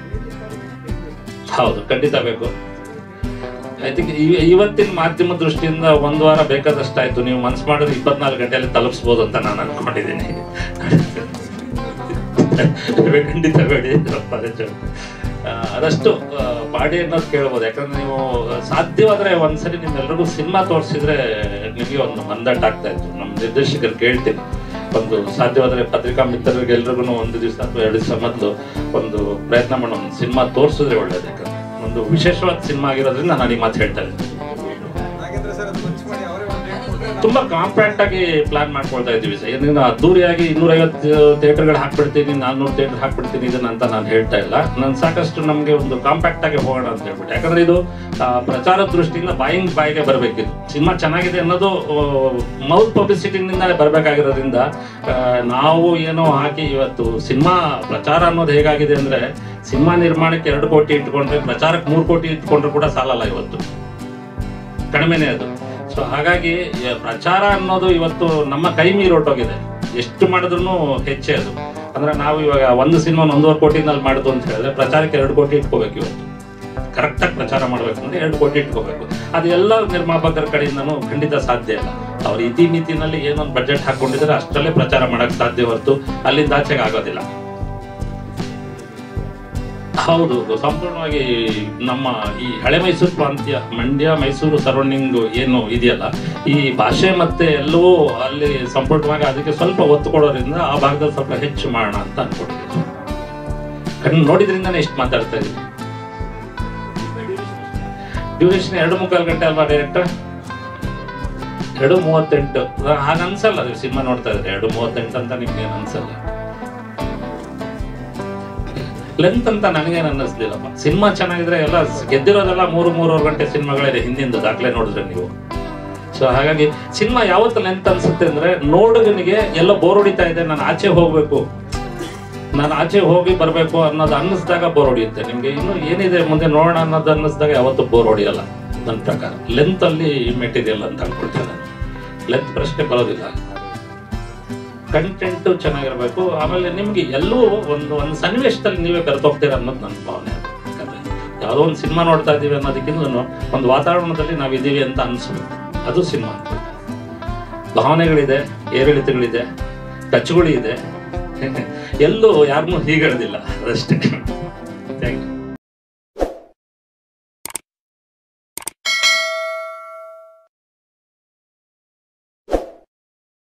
ಹೌದು ಖಂಡಿತ ಬೇಕು ಐ ಥಿಂಕ್ ಇವತ್ತಿನ ಮಾಧ್ಯಮ ದೃಷ್ಟಿಯಿಂದ ಒಂದು ವಾರ ಬೇಕಾದಷ್ಟಾಯ್ತು ನೀವು ಮನ್ಸು ಮಾಡಿದ್ರೆ ಇಪ್ಪತ್ನಾಲ್ಕು ಗಂಟೆಯಲ್ಲಿ ತಲುಪಿಸ್ಬೋದು ಅಂತ ನಾನು ಅನ್ಕೊಂಡಿದ್ದೀನಿ ಖಂಡಿತ ಬೇಡಿ ಪಾದಚ. ಆ, ಅದಷ್ಟು ಆ, ಪಾಡಿ ಅನ್ನೋದು ಕೇಳ್ಬೋದು ಯಾಕಂದ್ರೆ ನೀವು ಸಾಧ್ಯವಾದ್ರೆ ಒಂದ್ಸರಿ ನಿಮ್ಮೆಲ್ರಿಗೂ ಸಿನಿಮಾ ತೋರಿಸಿದ್ರೆ ನಿಮಗೆ ಒಂದು ಮಂದಟ್ ಆಗ್ತಾ ಇತ್ತು ನಮ್ಮ ನಿರ್ದೇಶಕರು ಕೇಳ್ತೀನಿ ಒಂದು ಸಾಧ್ಯವಾದ್ರೆ ಪತ್ರಿಕಾ ಮಿತ್ರರಿಗೆ ಎಲ್ರಿಗೂ ಒಂದು ದಿವಸ ಅಥವಾ ಎರಡು ದಿವಸ ಮೊದಲು ಒಂದು ಪ್ರಯತ್ನ ಮಾಡೋ ಒಂದು ಸಿನಿಮಾ ತೋರಿಸಿದ್ರೆ ಒಳ್ಳೇದು ಯಾಕಂದ್ರೆ ಒಂದು ವಿಶೇಷವಾದ ಸಿನಿಮಾ ಆಗಿರೋದ್ರಿಂದ ನಾನು ಈ ಮಾತು ಹೇಳ್ತಾ ಇದ್ದೀನಿ ತುಂಬಾ ಕಾಂಪ್ಯಾಕ್ಟ್ ಆಗಿ ಪ್ಲಾನ್ ಮಾಡ್ಕೊಳ್ತಾ ಇದೀವಿ ಸರ್ ಇದನ್ನ ಅದ್ದೂರಿಯಾಗಿ ಇನ್ನೂರೈವತ್ತು ಥಿಯೇಟರ್ಗಳು ಹಾಕ್ಬಿಡ್ತೀನಿ ನಾನ್ನೂರು ಥಿಯೇಟರ್ ಹಾಕ್ಬಿಡ್ತೀನಿ ಇದನ್ನ ಅಂತ ನಾನು ಹೇಳ್ತಾ ಇಲ್ಲ ನಾನು ಸಾಕಷ್ಟು ನಮಗೆ ಒಂದು ಕಾಂಪ್ಯಾಕ್ಟ್ ಆಗಿ ಹೋಗೋಣ ಅಂತ ಹೇಳ್ಬಿಟ್ಟು ಯಾಕಂದ್ರೆ ಇದು ಆ, ಪ್ರಚಾರ ದೃಷ್ಟಿಯಿಂದ ಬಾಯಿಂಗ್ ಬಾಯಿಗೆ ಬರಬೇಕಿದು ಸಿನಿಮಾ ಚೆನ್ನಾಗಿದೆ ಅನ್ನೋದು ಮೌತ್ ಪಬ್ಲಿಸಿಟಿನಿಂದ ಬರಬೇಕಾಗಿರೋದ್ರಿಂದ ಆ, ನಾವು ಏನೋ ಹಾಕಿ ಇವತ್ತು ಸಿನಿಮಾ ಪ್ರಚಾರ ಅನ್ನೋದು ಹೇಗಾಗಿದೆ ಅಂದ್ರೆ ಸಿನಿಮಾ ನಿರ್ಮಾಣಕ್ಕೆ ಎರಡು ಕೋಟಿ ಇಟ್ಕೊಂಡ್ರೆ ಪ್ರಚಾರಕ್ಕೆ ಮೂರು ಕೋಟಿ ಇಟ್ಕೊಂಡ್ರು ಕೂಡ ಸಾಲಲ್ಲ ಇವತ್ತು ಕಡಿಮೆನೇ ಅದು ಸೊ ಹಾಗಾಗಿ ಯ- ಪ್ರಚಾರ ಅನ್ನೋದು ಇವತ್ತು ನಮ್ಮ ಕೈ ಮೀರೊಟ್ಟೋಗಿದೆ ಎಷ್ಟು ಮಾಡಿದ್ರು ಹೆಚ್ಚೇ ಅದು ಅಂದ್ರೆ ನಾವು ಇವಾಗ ಒಂದು ಸಿನಿಮಾ ಒಂದೂವರೆ ಕೋಟಿನಲ್ಲಿ ಮಾಡುದು ಅಂತ ಹೇಳಿದ್ರೆ ಪ್ರಚಾರಕ್ಕೆ ಎರಡು ಕೋಟಿ ಇಟ್ಕೋಬೇಕು ಇವತ್ತು ಕರೆಕ್ಟಾಗಿ ಪ್ರಚಾರ ಮಾಡ್ಬೇಕಂದ್ರೆ ಎರಡು ಕೋಟಿ ಇಟ್ಕೋಬೇಕು ಅದೆಲ್ಲ ನಿರ್ಮಾಪಕರ ಕಡೆಯಿಂದನೂ ಖಂಡಿತ ಸಾಧ್ಯ ಇಲ್ಲ ಅವ್ರ ಇತಿಮಿತಿನಲ್ಲಿ ಏನೊಂದು ಬಜೆಟ್ ಹಾಕೊಂಡಿದ್ರೆ ಅಷ್ಟರಲ್ಲೇ ಪ್ರಚಾರ ಮಾಡಕ್ ಸಾಧ್ಯ ಹೊರತು ಅಲ್ಲಿಂದ ಆಚೆಗೆ ಆಗೋದಿಲ್ಲ ಹೌದು ಸಂಪೂರ್ಣವಾಗಿ ನಮ್ಮ ಈ ಹಳೆ ಮೈಸೂರು ಪ್ರಾಂತ್ಯ ಮಂಡ್ಯ ಮೈಸೂರು ಸರೌಂಡಿಂಗ್ ಏನು ಇದೆಯಲ್ಲ ಈ ಭಾಷೆ ಮತ್ತೆ ಎಲ್ಲವೂ ಅಲ್ಲಿ ಸಂಪೂರ್ಣವಾಗಿ ಅದಕ್ಕೆ ಸ್ವಲ್ಪ ಒತ್ತು ಕೊಡೋದ್ರಿಂದ ಆ ಭಾಗದಲ್ಲಿ ಸ್ವಲ್ಪ ಹೆಚ್ಚು ಮಾಡೋಣ ಅಂತ ಅನ್ಕೊಂಡಿದ್ದೀನಿ ಕಣ್ಣು ನೋಡಿದ್ರಿಂದನೇ ಇಷ್ಟು ಮಾತಾಡ್ತಾ ಇದ್ದೀನಿ ಡ್ಯೂರೇಷನ್ ಎರಡು ಮುಕ್ಕಾಲು ಗಂಟೆ ಅಲ್ವಾ ಡೈರೆಕ್ಟರ್ ಎರಡು ಮೂವತ್ತೆಂಟು ಹಾಗ ಅನ್ಸಲ್ಲ ನೀವು ಸಿನಿಮಾ ನೋಡ್ತಾ ಇದ್ರೆ ಎರಡು ಮೂವತ್ತೆಂಟು ಅಂತ ನಿಮ್ಗೆ ಏನು ಅನ್ಸಲ್ಲ ಲೆಂತ್ ಅಂತ ನನಗೇನು ಅನ್ನಿಸ್ಲಿಲ್ಲಪ್ಪ ಸಿನಿಮಾ ಚೆನ್ನಾಗಿದ್ರೆ ಎಲ್ಲ ಗೆದ್ದಿರೋದೆಲ್ಲ ಮೂರು ಮೂರುವರೆ ಗಂಟೆ ಸಿನಿಮಾಗಳಿದೆ ಹಿಂದಿಂದ ದಾಖಲೆ ನೋಡಿದ್ರೆ ನೀವು ಸೊ ಹಾಗಾಗಿ ಸಿನಿಮಾ ಯಾವತ್ತು ಲೆಂತ್ ಅನ್ಸುತ್ತೆ ಅಂದ್ರೆ ನೋಡುಗನಿಗೆ ಎಲ್ಲ ಬೋರ್ ಹೊಡಿತಾ ಇದೆ ನಾನು ಆಚೆ ಹೋಗ್ಬೇಕು ನಾನು ಆಚೆ ಹೋಗಿ ಬರಬೇಕು ಅನ್ನೋದು ಅನ್ನಿಸ್ದಾಗ ಬೋರ್ ಹೊಡಿಯುತ್ತೆ ನಿಮ್ಗೆ ಇನ್ನು ಏನಿದೆ ಮುಂದೆ ನೋಡೋಣ ಅನ್ನೋದು ಅನ್ನಿಸ್ದಾಗ ಯಾವತ್ತೂ ಬೋರ್ ಹೊಡಿಯಲ್ಲ ನನ್ನ ಪ್ರಕಾರ ಲೆಂತ್ ಅಲ್ಲಿ ಮೆಟೀರಿಯಲ್ ಅಂತ ಅನ್ಕೊಳ್ತೇನೆ ನಾನು ಲೆಂತ್ ಪ್ರಶ್ನೆ ಬರೋದಿಲ್ಲ ಕಂಟೆಂಟ್ ಚೆನ್ನಾಗಿರ್ಬೇಕು ಆಮೇಲೆ ನಿಮ್ಗೆ ಎಲ್ಲೂ ಒಂದು ಒಂದು ಸನ್ನಿವೇಶದಲ್ಲಿ ನೀವೇ ಬೆರೆತೋಗ್ತೀರ ಅನ್ನೋದು ನನ್ನ ಭಾವನೆ ಯಾಕಂದ್ರೆ ಯಾವುದೋ ಒಂದು ಸಿನಿಮಾ ನೋಡ್ತಾ ಇದೀವಿ ಅನ್ನೋದಕ್ಕಿಂತ ಒಂದು ವಾತಾವರಣದಲ್ಲಿ ನಾವಿದ್ದೀವಿ ಅಂತ ಅನ್ಸ್ಬೇಕು ಅದು ಸಿನಿಮಾ ಭಾವನೆಗಳಿದೆ ಏರಿಳಿತಗಳಿದೆ ಟಚ್ಗಳು ಇದೆ ಎಲ್ಲೂ ಯಾರನ್ನೂ ಹೀಗೆಳ್ದಿಲ್ಲ ಅದಷ್ಟೇ